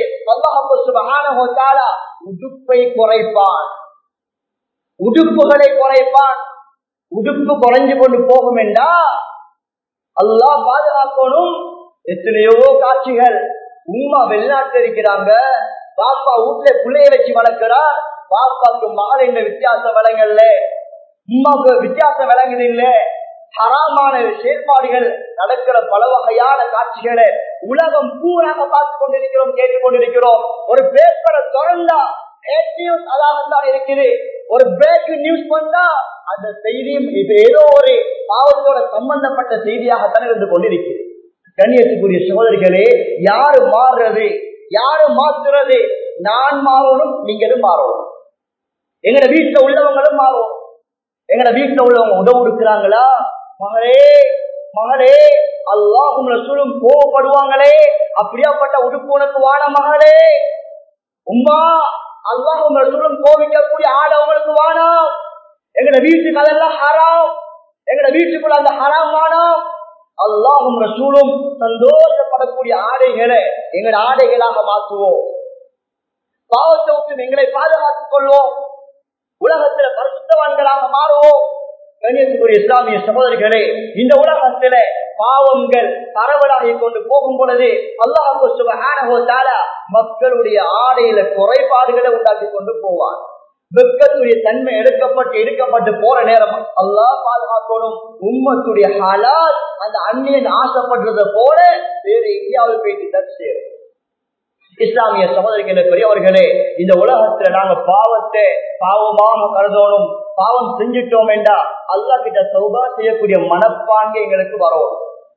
[SPEAKER 1] சுபகான உடுப்பை குறைப்பான் உடுப்புகளை குறைப்பான் உடுப்பு குறைஞ்சு கொண்டு போகும் என்றா அல்லா பாதுகாக்கணும் எத்தனையோ காட்சிகள் உமா வெளிநாட்டு இருக்கிறாங்க பாப்பா வீட்டுல பிள்ளைய வச்சு வளர்க்கிறார் பாப்பாக்கு மகள் என்ன வித்தியாசம் விளங்கல்ல உமாக்கு வித்தியாசம் விளங்குது இல்ல ஹராமான செயற்பாடுகள் நடக்கிற பல வகையான காட்சிகளை உலகம் பூராக பார்த்து கொண்டிருக்கிறோம் கேட்டுக் கொண்டிருக்கிறோம் ஒரு பேப்பரை திறந்தா அதாகத்தான் இருக்குது ஒரு பிரேக் நியூஸ் வந்தா அந்த செய்தியும் இது ஏதோ ஒரு பாவத்தோட சம்பந்தப்பட்ட செய்தியாகத்தான் இருந்து கொண்டிருக்கிறது கண்ணியத்துக்குரிய சகோதரிகளே யாரு மாறுறது யாரு மாத்துறது நான் மாறணும் நீங்களும் மாறணும் எங்கட வீட்டுல உள்ளவங்களும் மாறும் எங்கட வீட்டுல உள்ளவங்க உதவு இருக்கிறாங்களா மகளே மகளே அல்லாஹும் ரசூலும் கோவப்படுவாங்களே அப்படியாப்பட்ட உடுப்பு உனக்கு வாட மகளே உமா அல்லாஹும் ரசூலும் கோவிக்கக்கூடிய ஆட உங்களுக்கு வானம் எங்கட வீட்டுக்கு அதெல்லாம் ஹராம் எங்கட வீட்டுக்குள்ள அந்த ஹராம் வானம் அல்லாஹும் ரசூலும் சந்தோஷப்படக்கூடிய ஆடைகளை எங்கட ஆடைகளாக மாற்றுவோம் பாவத்தை விட்டு எங்களை பாதுகாத்துக் கொள்வோம் உலகத்துல பரிசுத்தவான்களாக மாறுவோம் கண்ணியத்துக்குரிய இஸ்லாமிய சகோதரிகளே இந்த உலகத்தில பாவங்கள் பரவலாகி கொண்டு போகும் பொழுது அல்லாஹு சுபஹானஹோத்தால மக்களுடைய ஆடையில குறைபாடுகளை உண்டாக்கி கொண்டு போவார் வெக்கத்துடைய தன்மை எடுக்கப்பட்டு எடுக்கப்பட்டு போற நேரம் அல்லாஹ் பாதுகாக்கணும் உம்மத்துடைய ஹலால் அந்த அந்நியன் ஆசைப்படுறத போல வேறு எங்கேயாவது போயிட்டு தான் சேரும் இஸ்லாமிய சகோதரிகளே பெரியவர்களே இந்த உலகத்துல நாங்க பாவத்தை பாவமாக கருதணும் பாவம் செஞ்சிட்டோம் என்றா அல்லா கிட்ட சௌபா செய்யக்கூடிய மனப்பான்கு எங்களுக்கு வரும்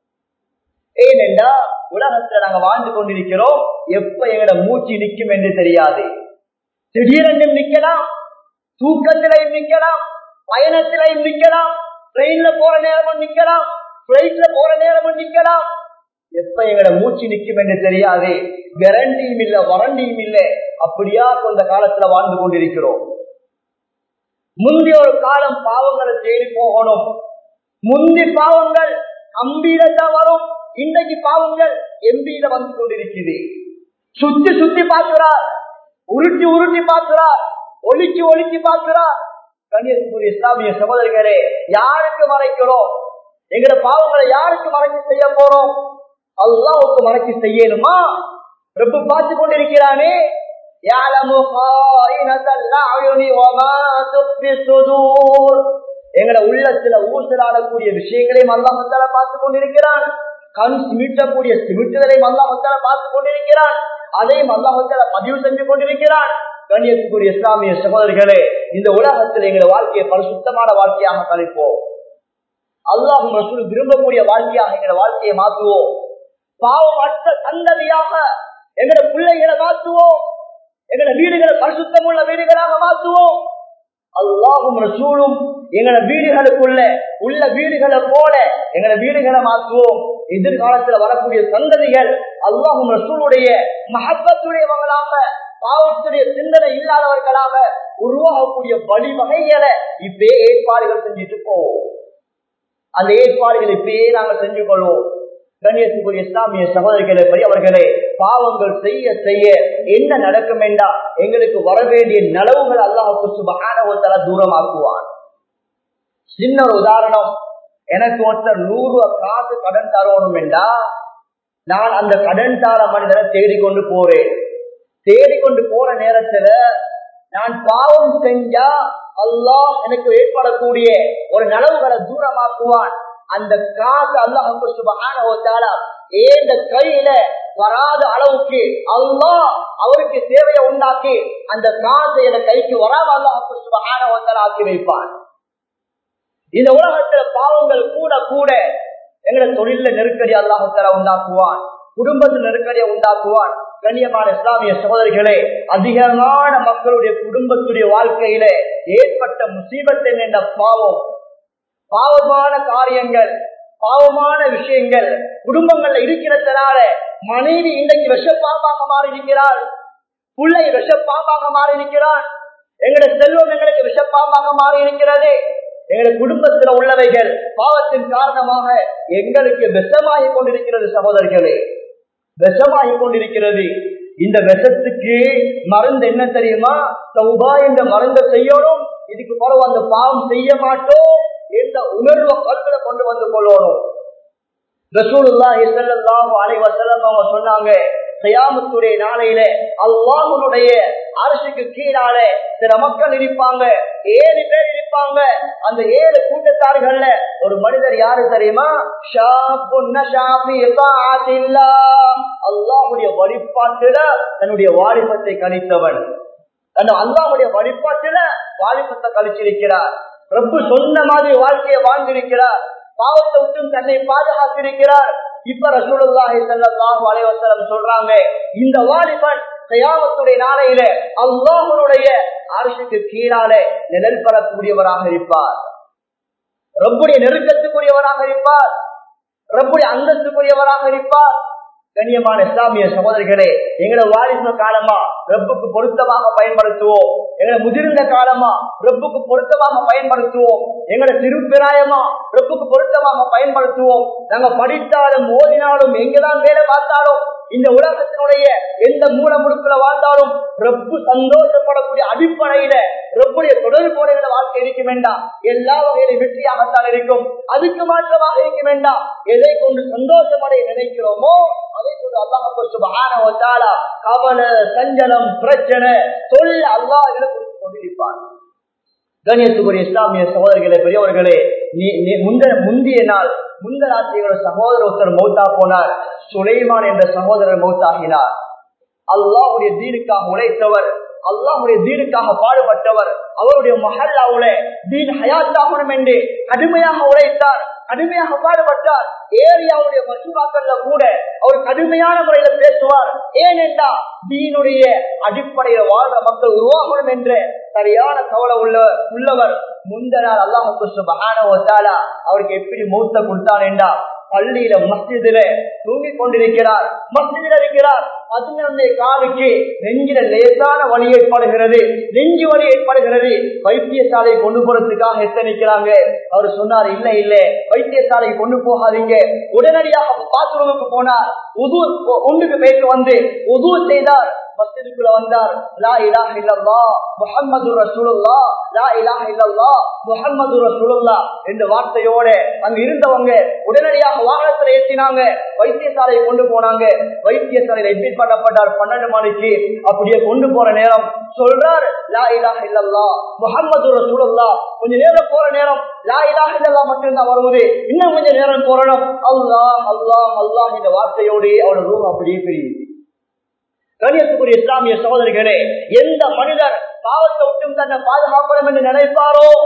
[SPEAKER 1] ஏனென்றா உலகத்துல நாங்க வாழ்ந்து கொண்டிருக்கிறோம் எப்ப எங்கட மூச்சு நிற்கும் என்று தெரியாது திடீரென்றும் நிக்கலாம் தூக்கத்திலையும் நிக்கலாம் பயணத்திலையும் நிக்கலாம் ட்ரெயின்ல போற நேரமும் நிக்கலாம் பிளைட்ல போற நேரமும் நிக்கலாம் எப்ப எங்கட மூச்சு நிற்கும் என்று தெரியாது கேரண்டியும் இல்ல வரண்டியும் இல்ல அப்படியா கொஞ்ச காலத்துல வாழ்ந்து கொண்டிருக்கிறோம் முந்தைய ஒரு காலம் பாவங்களை தேடி போகணும் முந்தி பாவங்கள் அம்பியில தான் வரும் இன்றைக்கு பாவங்கள் எம்பியில வந்து கொண்டிருக்குது சுத்தி சுத்தி பார்க்கிறார் உருட்டி உருட்டி பார்க்கிறார் ஒலிச்சு ஒலிச்சு பார்க்கிறார் கண்ணியத்துக்குரிய இஸ்லாமிய சகோதரிகளே யாருக்கு மறைக்கிறோம் எங்கட பாவங்களை யாருக்கு மறைச்சு செய்ய போறோம் அல்லாவுக்கு மறைச்சு செய்யணுமா ரொம்ப பார்த்து கொண்டிருக்கிறானே எங்கட உள்ளத்துல ஊசலாடக்கூடிய விஷயங்களையும் அல்லாஹத்தால பார்த்து கொண்டிருக்கிறான் கண் சிமிட்டக்கூடிய சிமிட்டுதலையும் அல்லாஹத்தால பார்த்து கொண்டிருக்கிறான் அதையும் அல்லாஹத்தால பதிவு செஞ்சு கொண்டிருக்கிறான் கண்ணியத்துக்குரிய இஸ்லாமிய சகோதரிகளே இந்த உலகத்தில் எங்களை வாழ்க்கையை பரிசுத்தமான வாழ்க்கையாக கழிப்போம் அல்லாஹும் ரசூல் விரும்பக்கூடிய வாழ்க்கையாக எங்களை வாழ்க்கையை மாற்றுவோம் பாவம் அற்ற சந்ததியாக எங்களை பிள்ளைகளை மாற்றுவோம் எங்களை வீடுகளை பரிசுத்தம் உள்ள வீடுகளாக மாற்றுவோம் அல்லாஹும் ரசூலும் எங்களை வீடுகளுக்குள்ள உள்ள வீடுகளை போல எங்களை வீடுகளை மாற்றுவோம் எதிர்காலத்துல வரக்கூடிய சந்ததிகள் அல்லாஹும் ரசூலுடைய மகத்துடையவங்களாக பாவத்துடைய சிந்தனை இல்லாதவர்களாக உருவாகக்கூடிய வழிவகைகளை இப்பே ஏற்பாடுகள் செஞ்சுட்டு போவோம் அந்த ஏற்பாடுகளை இப்பயே நாங்கள் செஞ்சு கொள்வோம் கண்ணியத்துக்குரிய இஸ்லாமிய சகோதரிகளை பெரியவர்களே பாவங்கள் செய்ய செய்ய என்ன நடக்கும் என்றா எங்களுக்கு வர வேண்டிய நலவுகள் அல்லாஹுக்கு சுபகானவத்தால தூரமாக்குவான் சின்ன ஒரு உதாரணம் எனக்கு ஒருத்தர் நூறு ரூபாய் காசு கடன் தரணும் என்றா நான் அந்த கடன் தார மனிதரை தேடிக்கொண்டு போறேன் தேடிக்கொண்டு போற நேரத்துல நான் பாவம் செஞ்சா அல்லாஹ் எனக்கு ஏற்படக்கூடிய ஒரு நலவுகளை தூரமாக்குவான் அந்த காசு அல்லாஹுக்கு சுபகான ஏந்த கையில வராத அளவுக்கு அல்லாஹ் அவருக்கு தேவையை உண்டாக்கி அந்த காசு என கைக்கு வராம அல்லாஹுக்கு சுபகான ஆக்கி வைப்பான் இந்த உலகத்துல பாவங்கள் கூட கூட எங்களை தொழில நெருக்கடி அல்லாஹுத்தர உண்டாக்குவான் குடும்பத்தில் நெருக்கடியை உண்டாக்குவான் கண்ணியமான இஸ்லாமிய சகோதரிகளே அதிகமான மக்களுடைய குடும்பத்துடைய வாழ்க்கையில ஏற்பட்ட முசீபத்தை என்ற பாவம் பாவமான காரியங்கள் பாவமான விஷயங்கள் குடும்பங்கள்ல இருக்கிறதுனால மனைவி இன்றைக்கு விஷப்பாம்பாக மாறி இருக்கிறாள் பிள்ளை விஷப்பாம்பாக மாறி இருக்கிறான் எங்களுடைய செல்வம் எங்களுக்கு விஷப்பாம்பாக மாறி இருக்கிறது எங்களுடைய குடும்பத்தில் உள்ளவைகள் பாவத்தின் காரணமாக எங்களுக்கு விஷமாகி கொண்டிருக்கிறது சகோதரர்களே விஷமாகி கொண்டிருக்கிறது இந்த விஷத்துக்கு மருந்து என்ன தெரியுமா சௌபா என்ற மருந்தை செய்யணும் இதுக்கு பிறகு அந்த பாவம் செய்ய மாட்டோம் என்ற உணர்வை கல்வில கொண்டு வந்து கொள்ளணும் ரசூலுல்லாஹி ஸல்லல்லாஹு அலைஹி வஸல்லம் அவங்க சொன்னாங்க கயாமத்துடைய நாளையில அல்லாஹ்வுடைய அரசுக்கு கீழால சில மக்கள் இருப்பாங்க ஏழு பேர் இருப்பாங்க அந்த ஏழு கூட்டத்தார்கள்ல ஒரு மனிதர் யாரு தெரியுமா அல்லாஹுடைய வழிபாட்டுல தன்னுடைய வாலிபத்தை கழித்தவன் அல்லாஹுடைய வழிபாட்டுல வாலிபத்தை கழிச்சிருக்கிறார் ரொம்ப சொன்ன மாதிரி வாழ்க்கையை வாழ்ந்திருக்கிறார் பாவத்தை விட்டும் தன்னை பாதுகாத்திருக்கிறார் இப்ப ரசூலுல்லாஹி ஸல்லல்லாஹு அலைஹி வஸல்லம் சொல்றாங்க இந்த வாலிபன் கயாமத்துடைய நாளையில அல்லாஹ்வுடைய அரசுக்கு கீழால நிழல் பெறக்கூடியவராக இருப்பார் ரப்புடைய நெருக்கத்துக்குரியவராக இருப்பார் ரப்புடைய அந்தஸ்துக்குரியவராக இருப்பார் கண்ணியமான இஸ்லாமிய சகோதரிகளே எங்களை வாலிப காலமா ரப்புக்கு பொருத்தமாக பயன்படுத்துவோம் எங்களை முதிர்ந்த காலமா ரப்புக்கு பொருத்தமாக பயன்படுத்துவோம் எங்களை திருப்பிராயமா ரப்புக்கு பொருத்தமாக பயன்படுத்துவோம் நாங்க படித்தாலும் ஓதினாலும் எங்கதான் வேலை பார்த்தாலும் இந்த உலகத்தினுடைய எந்த மூல முடுக்குல வாழ்ந்தாலும் ரப்பு சந்தோஷப்படக்கூடிய அடிப்படையில ரப்புடைய தொடர்புடைய வாழ்க்கை இருக்க வேண்டாம் எல்லா வகையிலும் வெற்றியாகத்தான் இருக்கும் அதுக்கு மாற்றமாக இருக்க வேண்டாம் எதை கொண்டு சந்தோஷமடைய நினைக்கிறோமோ அதை கொண்டு அல்லாஹ் கவலை சஞ்சலம் பிரச்சனை தொழில் அல்லாஹ் கொடுத்து கொண்டிருப்பான் கணியத்துக்குரிய இஸ்லாமிய சகோதரர்களே பெரியவர்களே நீ முந்த முந்திய நாள் முந்த ராத்திரியோட சகோதரர் ஒருத்தர் மௌத்தா போனார் சுலைமான் என்ற சகோதரர் மௌத்தாகினார் அல்லாஹுடைய தீனுக்காக உழைத்தவர் அல்லாஹுடைய தீனுக்காக பாடுபட்டவர் அவருடைய மஹல்லாவுல தீன் ஹயாத்தாகணும் என்று கடுமையாக உழைத்தார் கடுமையாக பாடுபட்டார் ஏரியாவுடைய மசூராக்கள்ல கூட அவர் கடுமையான முறையில பேசுவார் ஏனென்றா தீனுடைய அடிப்படையில வாழ்ற மக்கள் உருவாகணும் என்ற சரியான கவலை உள்ள உள்ளவர் முந்தனால் அல்லாஹு சுபஹான அவருக்கு எப்படி மூத்த கொடுத்தான் என்றா பள்ளியில மஸ்ஜிதில தூங்கி கொண்டிருக்கிறார் மஸ்ஜிதில் இருக்கிறார் பதினொன்றை காலுக்கு நெஞ்சில லேசான வழி ஏற்படுகிறது நெஞ்சு வலி ஏற்படுகிறது வைத்தியசாலை கொண்டு போறதுக்காக எத்தனைக்கிறாங்க அவர் சொன்னார் இல்ல இல்ல வைத்தியசாலை கொண்டு போகாதீங்க உடனடியாக பாத்ரூமுக்கு போனார் உது ஒன்றுக்கு போயிட்டு வந்து உது செய்தார் மஸ்ஜிதுக்குள்ள வந்தார் லா இலாஹ இல்லல்லா முஹம்மது ரசூலுல்லா லா இலாஹ இல்லல்லா முஹம்மது ரசூலுல்லா என்ற வார்த்தையோட அங்க இருந்தவங்க உடனடியாக வாகனத்துல ஏற்றினாங்க வைத்தியசாலையை கொண்டு போனாங்க வைத்தியசாலையில எட்மிட் பண்ணப்பட்டார் பன்னெண்டு மணிக்கு அப்படியே கொண்டு போற நேரம் சொல்றார் லா இலாஹ இல்லல்லா முஹம்மது ரசூலுல்லா கொஞ்ச நேரம் போற நேரம் லா இலாஹ இல்லல்லா மட்டும்தான் வருவது இன்னும் கொஞ்ச நேரம் போறணும் அல்லாஹ் அல்லாஹ் அல்லாஹ் இந்த வார்த்தையோடு அவரோட ரூம் அப்படியே பிரியுது கணியத்துக்குரிய இஸ்லாமிய சகோதரிகளே எந்த மனிதர் பாவத்தை விட்டும் தன்னை பாதுகாக்கணும் என்று நினைப்பாரோ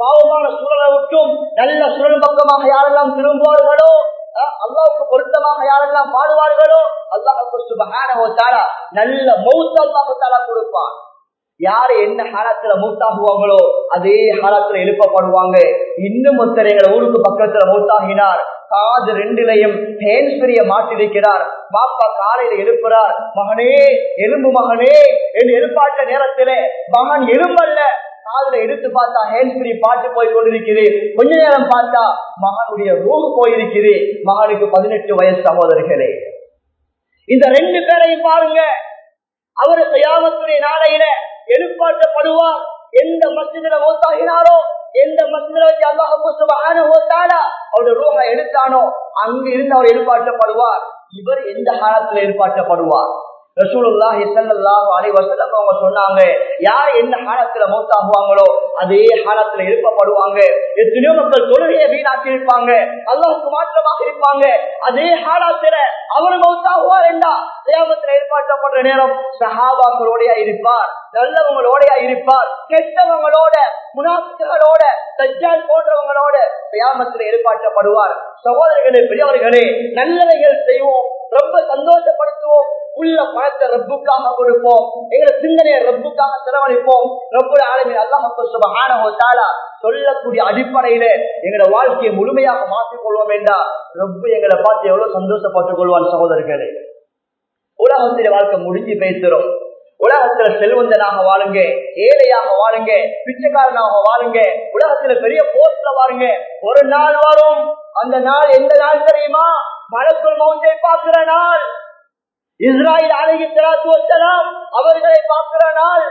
[SPEAKER 1] பாவமான சூழலை விட்டும் நல்ல சூழல் பக்கமாக யாரெல்லாம் திரும்புவார்களோ அஹ், அல்லாஹ்வுக்கு பொருத்தமாக யாரெல்லாம் பாடுவார்களோ அல்லாஹுக்கு சுபஹானஹு வ தஆலா நல்ல மௌத் அல்லாஹு தஆலா கொடுப்பான் யாரு என்ன ஹாலத்துல மூத்தாகுவாங்களோ அதே ஹாலத்துல எழுப்பப்படுவாங்க இன்னும் ஒருத்தர் எங்க ஊருக்கு பக்கத்துல மூத்தாகினார் காது ரெண்டிலையும் ஹேன்ஸ்பிரிய மாட்டிருக்கிறார் பாப்பா காலையில எழுப்புறார் மகனே எலும்பு மகனே என்று எழுப்பாட்ட நேரத்திலே மகன் எலும்பல்ல காதுல எடுத்து பார்த்தா ஹேண்ட்ஸ்பிரி பாட்டு போய் கொண்டிருக்குது கொஞ்ச நேரம் பார்த்தா மகனுடைய ரூஹ் போயிருக்குது மகனுக்கு பதினெட்டு வயசு சகோதரர்களே இந்த ரெண்டு பேரையும் பாருங்க அவரு செய்யாமத்துடைய நாளையில எழுப்பாட்டப்படுவார் எந்த மசிதில மோத்தாகினாரோ எந்த மசிதில வச்சு அல்லாஹ் அவருடைய ரூஹ எடுத்தானோ அங்கு இருந்து அவர் எழுப்பாட்டப்படுவார் இவர் எந்த காலத்துல எழுப்பாட்டப்படுவார் ரசூலுல்லாஹி ஸல்லல்லாஹு அலைஹி வஸல்லம் அவங்க சொன்னாங்க யார் என்ன ஹாலத்துல மௌத்தாகுவாங்களோ அதே ஹாலத்துல எழுப்பப்படுவாங்க எத்தனையோ மக்கள் தொழுகையை வீணாக்கி இருப்பாங்க அல்லாஹ்வுக்கு மாற்றமாக இருப்பாங்க அதே ஹாலத்துல அவர் மௌத்தாகுவார் என்றா கியாமத்துல ஏற்பாட்டப்படுற நேரம் சஹாபாக்களோடயா இருப்பார் நல்லவங்களோடயா இருப்பார் கெட்டவங்களோட முனாஃபிக்குகளோட தஜ்ஜால் போன்றவங்களோட கியாமத்துல ஏற்பாட்டப்படுவார் சகோதரர்களே பெரியவர்களே நல்லவைகள் செய்வோம் ரொம்ப சந்தோஷப்படுத்துவோம் உள்ள பணத்தை ரப்புக்காக கொடுப்போம் எங்களை சிந்தனையை ரப்புக்காக செலவழிப்போம் ரப்புல ஆளுமை அல்லாஹ் சொல்லக்கூடிய அடிப்படையில எங்களோட வாழ்க்கையை முழுமையாக மாற்றிக் கொள்வோம் என்றால் ரப்பு எங்களை பார்த்து எவ்வளவு சந்தோஷப்பட்டுக் கொள்வான் சகோதரர்களே உலகத்தில வாழ்க்கை முடிஞ்சு பேசுறோம் உலகத்துல செல்வந்தனாக வாழுங்க ஏழையாக வாழுங்க பிச்சைக்காரனாக வாழுங்க உலகத்துல பெரிய போஸ்ட்ல வாருங்க ஒரு நாள் வரும் அந்த நாள் எந்த நாள் தெரியுமா மலக்குள் மௌத்தை பார்க்கிற நாள் இஸ்ராயல் அழகி சலாத்து வசலாம் அவர்களை பார்க்கிற நாள்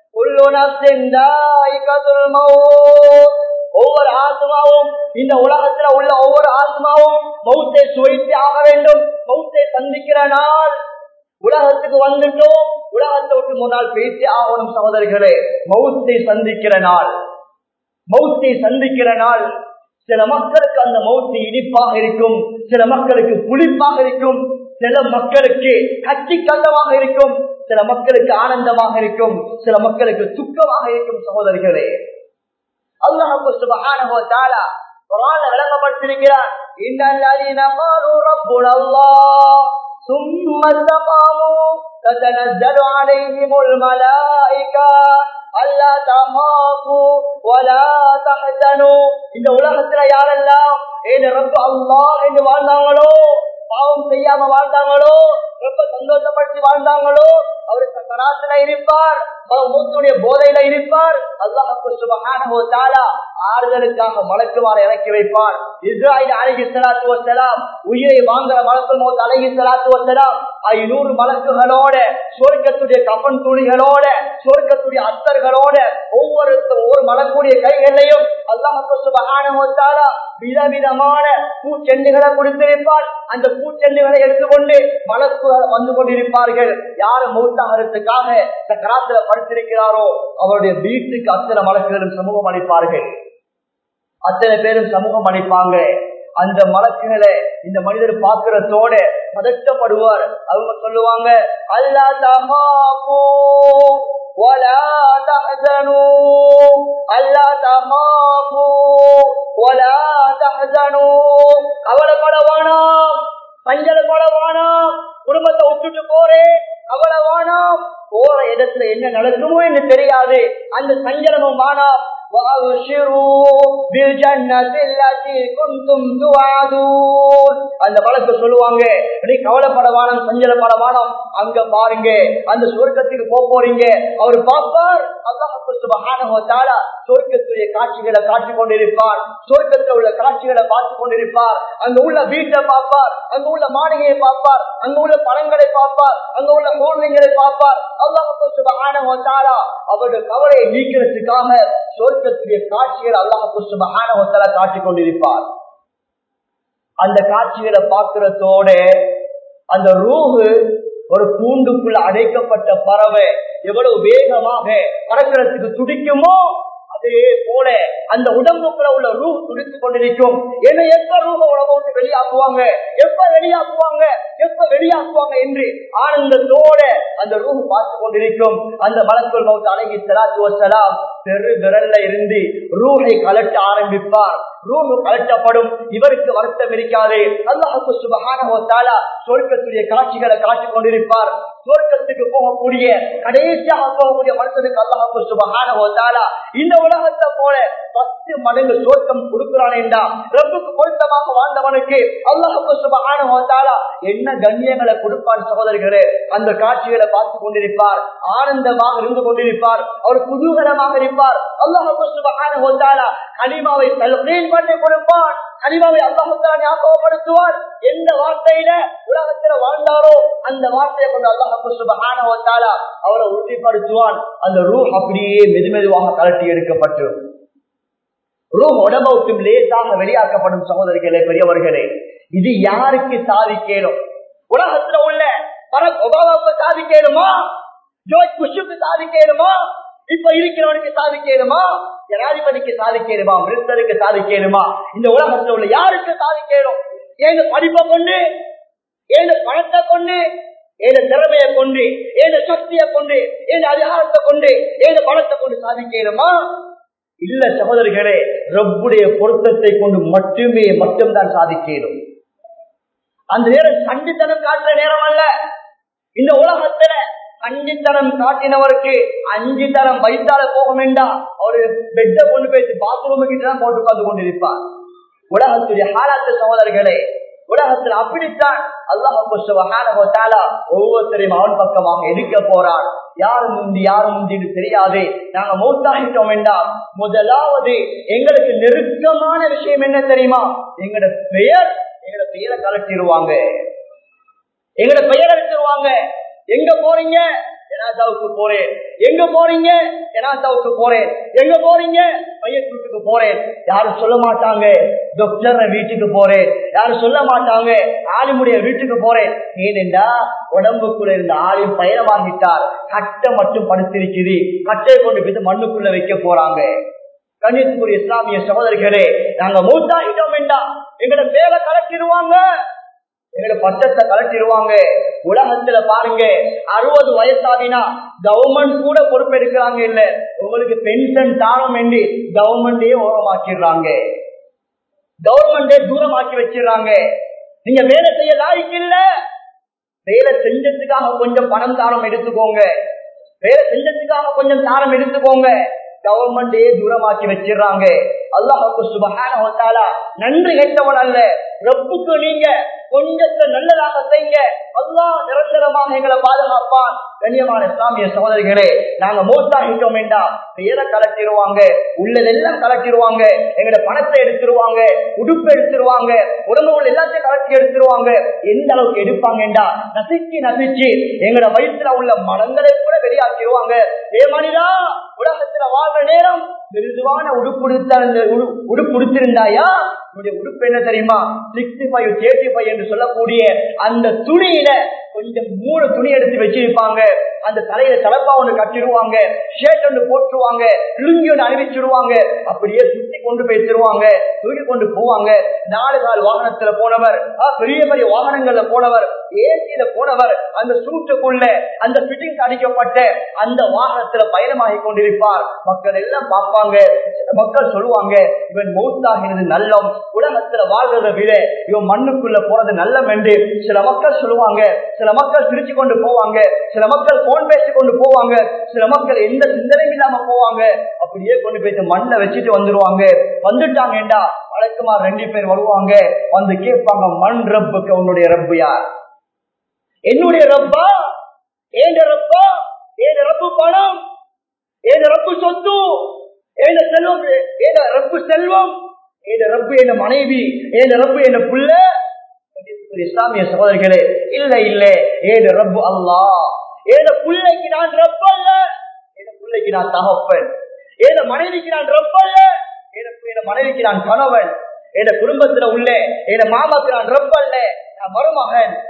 [SPEAKER 1] ஒவ்வொரு ஆத்மாவும் இந்த உலகத்துல உள்ள ஒவ்வொரு ஆத்மாவும் மௌத்தை சுவைத்து ஆக வேண்டும் மௌத்தை சந்திக்கிற நாள் உலகத்துக்கு வந்துட்டோம் உலகத்தை விட்டு முன்னால் பேசி ஆகணும் சகோதரிகளே மௌத்தை சந்திக்கிற நாள் மௌத்தை சந்திக்கிற நாள் சில மக்களுக்கு அந்த மௌத்து இனிப்பாக இருக்கும் சில மக்களுக்கு புளிப்பாக இருக்கும் சில மக்களுக்கு கட்சி கண்டமாக இருக்கும் சில மக்களுக்கு ஆனந்தமாக இருக்கும் சில மக்களுக்கு துக்கமாக இருக்கும் சகோதரிகளே அல்லாஹு சுபஹானஹு தஆலா குர்ஆன்ல விளங்கப்படுத்தியிருக்கிறார் இன்னல்லதீன قالوا ربنا الله ثم استقاموا تتنزل عليهم الملائكه அல்லா தமாகு வலா தஹசனு இந்த உலகத்துல யாரெல்லாம் ஏன் ரொம்ப அல்லாஹ் என்று வாழ்ந்தாங்களோ பாவம் செய்யாம வாழ்ந்தாங்களோ ரொம்ப சந்தோஷப்படுத்தி வாழ்ந்தாங்களோ அவரு சக்கராத்துல இருப்பார் மூத்துடைய போதையில இருப்பார் அல்லாஹு சுபஹானஹு தஆலா ஆறுதலுக்காக மலக்குமார் இறக்கி வைப்பார் இஸ்ராயில் அலைஹி ஸலாத்து வஸலாம் உயிரை வாங்குற மலக்குல் மௌத் அலைஹி ஸலாத்து வஸலாம் ஐநூறு மலக்குகளோட சொர்க்கத்துடைய கப்பன் துணிகளோட சொர்க்கத்துடைய அத்தர்களோட ஒவ்வொரு ஒவ்வொரு மலக்குடைய கைகளையும் அல்லாஹு சுபஹானஹு தஆலா விதவிதமான பூச்செண்டுகளை கொடுத்திருப்பார் அந்த பூச்செண்டுகளை எடுத்துக்கொண்டு மலக்குகள் வந்து கொண்டிருப்பார்கள் யாரு மௌத்தாகிறதுக்காக இந்த கராத்துல படுத்திருக்கிறாரோ அவருடைய வீட்டுக்கு அத்தனை மலக்குகளும் சமூகம் அளிப்பார்கள் அத்தனை பேரும் சமூகம் அளிப்பாங்க அந்த மலக்குகளை இந்த மனிதர் பாக்குறதோட பதட்டப்படுவார் அவங்க சொல்லுவாங்க அல்லா தமாபோ ولا تحزنوا ألا تخافوا ولا تحزنوا கவலைப்பட வேணாம் பஞ்சலப்பட வேணாம் குடும்பத்தை விட்டுட்டு போறேன் கவலை வேணாம் போற இடத்துல என்ன நடக்குமோ என்று தெரியாது அந்த சஞ்சலமும் வேணாம் அந்த வழக்கு சொல்லுவாங்க நீ கவலைப்பட வேணாம் சஞ்சலப்பட வேணாம் அங்க பாருங்க அந்த சொர்க்கத்துக்கு போக போறீங்க அவர் பார்ப்பார் அல்லாஹால சொர்க்கத்துடைய காட்சிகளை காட்டி கொண்டிருப்பார் சொர்க்கத்தில் உள்ள காட்சிகளை பார்த்து கொண்டிருப்பார் அங்க உள்ள வீட்டை பார்ப்பார் அங்க உள்ள மாளிகையை பார்ப்பார் அங்க உள்ள பழங்களை பார்ப்பார் அங்க உள்ள கோவில்களை பார்ப்பார் அல்லாஹால அவருடைய கவலையை நீக்கிறதுக்காக சொர்க்கத்துடைய காட்சிகள் அல்லாஹால காட்டிக் கொண்டிருப்பார் அந்த காட்சிகளை பார்க்கிறதோட அந்த ரூஹு ஒரு கூண்டுக்குள்ள அடைக்கப்பட்ட பறவை எவ்வளவு வேகமாக பறக்கிறதுக்கு துடிக்குமோ அதே போல அந்த உடம்புக்குள்ள உள்ள ரூ துடித்துக் கொண்டிருக்கும் என்ன எப்ப ரூப உடம்பு விட்டு வெளியாக்குவாங்க எப்ப வெளியாக்குவாங்க எப்ப வெளியாக்குவாங்க என்று ஆனந்தத்தோட அந்த ரூஹ் பார்த்து கொண்டிருக்கும் அந்த மலக்குள் மௌத் அழகி சலாத்து வசலாம் பெரு விரல்ல இருந்து ரூஹை கலட்ட ஆரம்பிப்பார் ரூஹு கலட்டப்படும் இவருக்கு வருத்தம் இருக்காது அல்லாஹுக்கு சுபகான சொர்க்கத்துடைய காட்சிகளை காட்டிக் கொண்டிருப்பார் சொர்க்கத்துக்கு போகக்கூடிய கடைசியாக போகக்கூடிய மனுஷனுக்கு அல்லாஹுக்கு சுபகான இந்த உலகத்தை போல பத்து மடங்கு சொர்க்கம் கொடுக்கிறான் என்றா ரப்புக்கு பொருத்தமாக வாழ்ந்தவனுக்கு அல்லாஹுக்கு சுபகான என்ன கண்ணியங்களை கொடுப்பான் சகோதரர்களே அந்த காட்சிகளை பார்த்து கொண்டிருப்பார் ஆனந்தமாக இருந்து கொண்டிருப்பார் அவர் குதூகலமாக இருப்பார் அல்லாஹுக்கு சுபகான கனிமாவை தல்கீன் பண்ணி கொடுப்பான் கனிமாவை அல்லாஹுத்தாலா ஞாபகப்படுத்துவார் எந்த வார்த்தையில உலகத்துல வாழ்ந்தாரோ அந்த வார்த்தையை கொண்டு அல்லாஹு சுபகான அவரை உறுதிப்படுத்துவான் அந்த ரூ அப்படியே மெதுமெதுவாக கலட்டி எடுக்கப்பட்டு ரூம் உடம்புக்கும் லேசாக வெளியாக்கப்படும் சகோதரிகளே பெரியவர்களே இது யாருக்கு சாதிக்கணும் உலகத்துல உள்ள பரத் ஒபாவாவுக்கு சாதிக்கணுமா ஜோர்ஜ் புஷுக்கு சாதிக்கணுமா இப்ப இருக்கிறவனுக்கு சாதிக்கணுமா ஜனாதிபதிக்கு சாதிக்கணுமா மினிஸ்டருக்கு சாதிக்கணுமா இந்த உலகத்துல உள்ள யாருக்கு சாதிக்கணும் ஏழு படிப்பை கொண்டு ஏழு பணத்தை கொண்டு ஏழு திறமையை கொண்டு ஏழு சக்தியை கொண்டு ஏழு அதிகாரத்தை கொண்டு ஏழு பணத்தை கொண்டு சாதிக்கணுமா இல்ல சகோதரிகளே ரப்புடைய பொருத்தத்தை கொண்டு மட்டுமே மட்டும்தான் சாதிக்கணும் அந்த நேரம் சண்டித்தனம் காட்டுற நேரம் அல்ல இந்த உலகத்துல அஞ்சுத்தனம் காட்டினவருக்கு அஞ்சு தரம் வைத்தால போக வேண்டாம் அவரு பெட்டை கொண்டு போய் பாத்ரூம் கிட்ட தான் போட்டு உட்கார்ந்து கொண்டிருப்பார் உலகத்துடைய ஹாலாத்து சகோதரர்களே உலகத்தில் அப்படித்தான் அல்லாஹால ஒவ்வொருத்தரையும் அவன் பக்கமாக எடுக்க போறான் யாரு முந்தி யாரு முந்தின்னு தெரியாது நாங்க மௌத்தாகிட்டோம் வேண்டாம் முதலாவது எங்களுக்கு நெருக்கமான விஷயம் என்ன தெரியுமா எங்களோட பெயர் எங்களோட பெயரை கலட்டிடுவாங்க எங்களோட பெயர் எடுத்துருவாங்க எங்க போறீங்க ஜனாதாவுக்கு போறேன் எங்க போறீங்க ஜனாதாவுக்கு போறேன் எங்க போறீங்க பையன் வீட்டுக்கு போறேன் யாரும் சொல்ல மாட்டாங்க டாக்டர் வீட்டுக்கு போறேன் யாரும் சொல்ல மாட்டாங்க ஆலிமுடைய வீட்டுக்கு போறேன் ஏனென்றா உடம்புக்குள்ள இருந்த ஆளின் பயணமாகிட்டார் கட்டை மட்டும் படுத்திருக்குது கட்டையை கொண்டு போய் மண்ணுக்குள்ள வைக்க போறாங்க கண்ணியத்துக்குரிய இஸ்லாமிய சகோதரிகளே நாங்க மூத்தாகிட்டோம் வேண்டாம் எங்களோட பேரை கலக்கிடுவாங்க எங்களை பட்டத்தை கலட்டிடுவாங்க உலகத்துல பாருங்க அறுபது வயசாகினா கவர்மெண்ட் கூட பொறுப்பெடுக்கிறாங்க இல்ல உங்களுக்கு பென்ஷன் தானம் என்று கவர்மெண்டே ஓரமாக்கிடுறாங்க கவர்மெண்டே தூரமாக்கி வச்சிடறாங்க நீங்க வேலை செய்ய லாய்க்கு இல்ல வேலை செஞ்சதுக்காக கொஞ்சம் பணம் தானம் எடுத்துக்கோங்க வேலை செஞ்சதுக்காக கொஞ்சம் தானம் எடுத்துக்கோங்க கவர்மெண்டே தூரமாக்கி வச்சிடறாங்க அல்லாஹுக்கு சுபகான நன்றி கேட்டவன் அல்ல ரப்புக்கு நீங்க கொஞ்சத்தை நல்லதாக செய்ய அல்லா நிரந்தரமாக எங்களை பாதுகாப்பான் கண்ணியமான இஸ்லாமிய சகோதரிகளே நாங்க மூத்தாகிட்டோம் வேண்டாம் பேரை கலட்டிடுவாங்க உள்ளதெல்லாம் கலட்டிடுவாங்க எங்களோட பணத்தை எடுத்துருவாங்க உடுப்பு எடுத்துருவாங்க உடம்புகள் எல்லாத்தையும் கலட்டி எடுத்துருவாங்க எந்த அளவுக்கு எடுப்பாங்கடா நசிச்சு நசிச்சு எங்களோட வயிற்றுல உள்ள மலங்களை கூட வெளியாக்கிடுவாங்க ஏ மனிதா உலகத்துல வாழ்ற நேரம் மிருதுவான உடுப்புடுத்த உடுப்புடுத்திருந்தாயா உன்னுடைய உடுப்பு என்ன தெரியுமா சிக்ஸ்டி ஃபைவ் தேர்ட்டி ஃபைவ் என்று சொல்லக்கூடிய அந்த துணியில கொஞ்சம் மூணு துணி எடுத்து வச்சிருப்பாங்க அந்த தலையில தலப்பா ஒண்ணு கட்டிடுவாங்க ஷர்ட் ஒன்று போட்டுருவாங்க லுங்கி ஒன்று அணிவிச்சிருவாங்க அப்படியே சுத்தி கொண்டு போய் தருவாங்க தூக்கி கொண்டு போவாங்க நாலு கால் வாகனத்துல போனவர் பெரிய பெரிய வாகனங்கள்ல போனவர் ஏசியில போனவர் அந்த சூட்டுக்குள்ள அந்த பிட்டிங் அடிக்கப்பட்ட அந்த வாகனத்துல பயணமாகி கொண்டிருப்பார் மக்கள் எல்லாம் பார்ப்பாங்க மக்கள் சொல்லுவாங்க இவன் மௌத்தாகிறது நல்லம் உலகத்துல வாழ்றதை விட இவன் மண்ணுக்குள்ள போறது நல்லம் என்று சில மக்கள் சொல்லுவாங்க சில மக்கள் சிரிச்சு கொண்டு போவாங்க சில மக்கள் போன் பேசி கொண்டு போவாங்க சில மக்கள் எந்த சிந்தனையும் இல்லாம போவாங்க அப்படியே கொண்டு போயிட்டு மண்ணை வச்சுட்டு வந்துருவாங்க வந்துட்டாங்கடா வழக்கமா ரெண்டு பேர் வருவாங்க வந்து கேட்பாங்க மண் ரப்புக்கு உன்னுடைய ரப்பு யார் என்னுடைய ரப்பா ஏன் ரப்பா ஏன் ரப்பு பணம் ஏன் ரப்பு சொத்து ஏன் செல்வம் ஏன் ரப்பு செல்வம் ஏன் ரப்பு என்ன மனைவி ஏன் ரப்பு என்ன புள்ள இஸ்லாமிய சகோதரிகளே இல்ல இல்ல ஏன் ரப்பு அல்லா ஏத பிள்ளைக்கு நான் ரப்ப அல்ல ஏத பிள்ளைக்கு நான் தகப்பன் ஏத மனைவிக்கு நான் ரப்ப அல்ல ஏத மனைவிக்கு நான் கணவன் என் குடும்பத்துல உள்ள என் மாமாக்கு நான் ரப்ப அல்ல நான் மருமகன்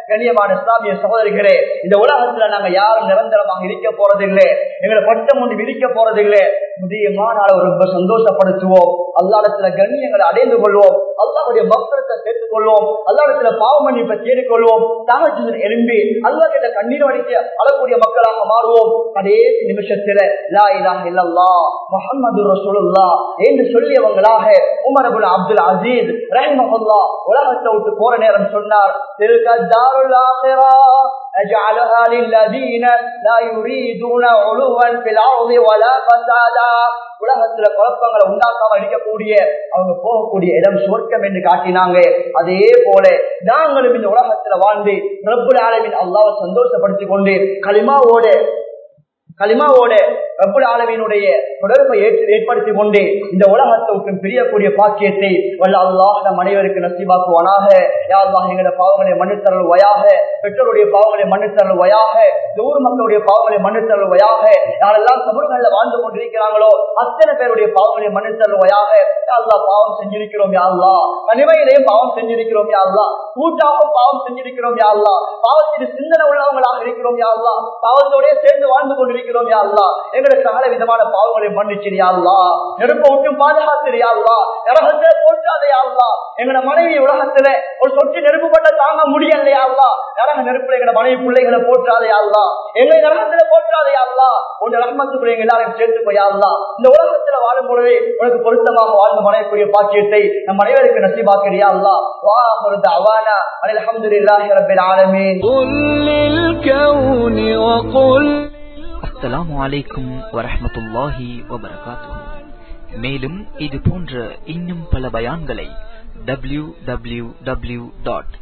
[SPEAKER 1] கண்ணியமான இஸ்லாமிய சகோதரிகளே இந்த உலகத்துல நாங்க யாரும் நிரந்தரமாக இருக்க போறதில்லை எங்களை பட்டம் ஒன்று விதிக்க போறதில்லை முதியமான அளவு ரொம்ப சந்தோஷப்படுத்துவோம் அல்லாடத்துல கண்ணியங்களை அடைந்து கொள்வோம் அல்லாவுடைய மக்களத்தை சேர்த்துக் கொள்வோம் அல்லாடத்துல பாவ மன்னிப்பை தேடிக்கொள்வோம் தாமஜன் எழும்பி அல்லா கிட்ட கண்ணீர் வடிக்க அழக்கூடிய மக்களாக மாறுவோம் கடைசி நிமிஷத்துல லா இலாஹ இல்லல்லா முஹம்மது ரசூலுல்லா என்று சொல்லியவங்களாக உமர் அபுல் அப்துல் அசீஸ் ரஹ்மஹுல்லா உலகத்தை விட்டு போற நேரம் சொன்னார் திருக்க தாருல் ஆখিরা اجعلها للذين لا يريدون علوا في الارض ولا فسادا உலகத்துல குழப்பங்களை உண்டாக்காம அடிக்கக்கூடிய அவங்க போகக்கூடிய இடம் சுவர்க்கம் என்று காட்டினாங்க அதே போல நாங்களும் இந்த உலகத்துல வாழ்ந்து ரப்புல் ஆலமின் அல்லாவை சந்தோஷப்படுத்திக் கொண்டு களிமாவோட களிமாவோட ரப்புல் ஆலமீனுடைய தொடர்பை ஏற்படுத்தி கொண்டு இந்த உலகத்தை விட்டு பிரியக்கூடிய பாக்கியத்தை வல்ல அல்லாஹ் நம் அனைவருக்கு நசிவாக்குவானாக யாழ்லாஹ் எங்களோட பாவங்களை மன்னித்தரல் வயாக பெற்றோருடைய பாவங்களை மன்னித்தரல் வயாக ஊர் மக்களுடைய பாவங்களை மன்னித்தரல் வயாக யாரெல்லாம் சமூகங்கள்ல வாழ்ந்து கொண்டிருக்கிறாங்களோ அத்தனை பேருடைய பாவங்களை மன்னித்தரல் வயாக யாழ்லா பாவம் செஞ்சிருக்கிறோம் யாழ்லா தனிமையிலேயும் பாவம் செஞ்சிருக்கிறோம் யாழ்லா கூட்டாக பாவம் செஞ்சிருக்கிறோம் யாழ்லா பாவத்தின் சிந்தனை உள்ளவங்களாக இருக்கிறோம் யாழ்லா பாவத்தோடய சேர்ந்து வாழ்ந்து கொண்டிருக்கிறோம் யாழ்லா எங்களுக்கு சகல விதமான பாவங்களை மன்னிச்சிரியாள்லா நெருப்ப விட்டு பாதுகாத்திரியாள்லா நரகத்தை போற்றாதையாள்லா எங்கட மனைவி உலகத்துல ஒரு சொட்டு நெருப்பு பட்ட தாங்க முடியலையாள்லா நரக நெருப்புல எங்கட மனைவி பிள்ளைகளை போற்றாதையாள்லா எங்களை நரகத்துல போற்றாதையாள்லா உன் ரஹ்மத்துக்குள்ள எங்க எல்லாரும் சேர்த்து போயாள்லா இந்த உலகத்துல வாழும் பொழுதே உனக்கு பொருத்தமாக வாழ்ந்து மனைவிக்குரிய பாக்கியத்தை நம் அனைவருக்கு நசிபாக்கிறியாள்லா வா பொருத்த அவானா அல்ஹம்துலில்லாஹி ரப்பில் ஆலமீன்
[SPEAKER 2] قل للكون وقل
[SPEAKER 3] அஸ்ஸலாமு அலைக்கும் வரஹ்மத்துல்லாஹி வபரகாத்துஹு மேலும் இது போன்ற இன்னும் பல பயான்களை W W W dot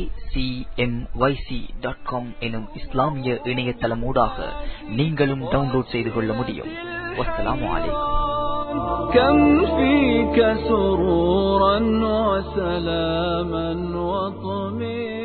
[SPEAKER 3] dot com எனும் இஸ்லாமிய இணையதளமூடாக நீங்களும் டவுன்லோட் செய்து கொள்ள முடியும் வஸ்ஸலாமு அலைக்கும்
[SPEAKER 2] كم فيك سرورا وسلاما وطمئنا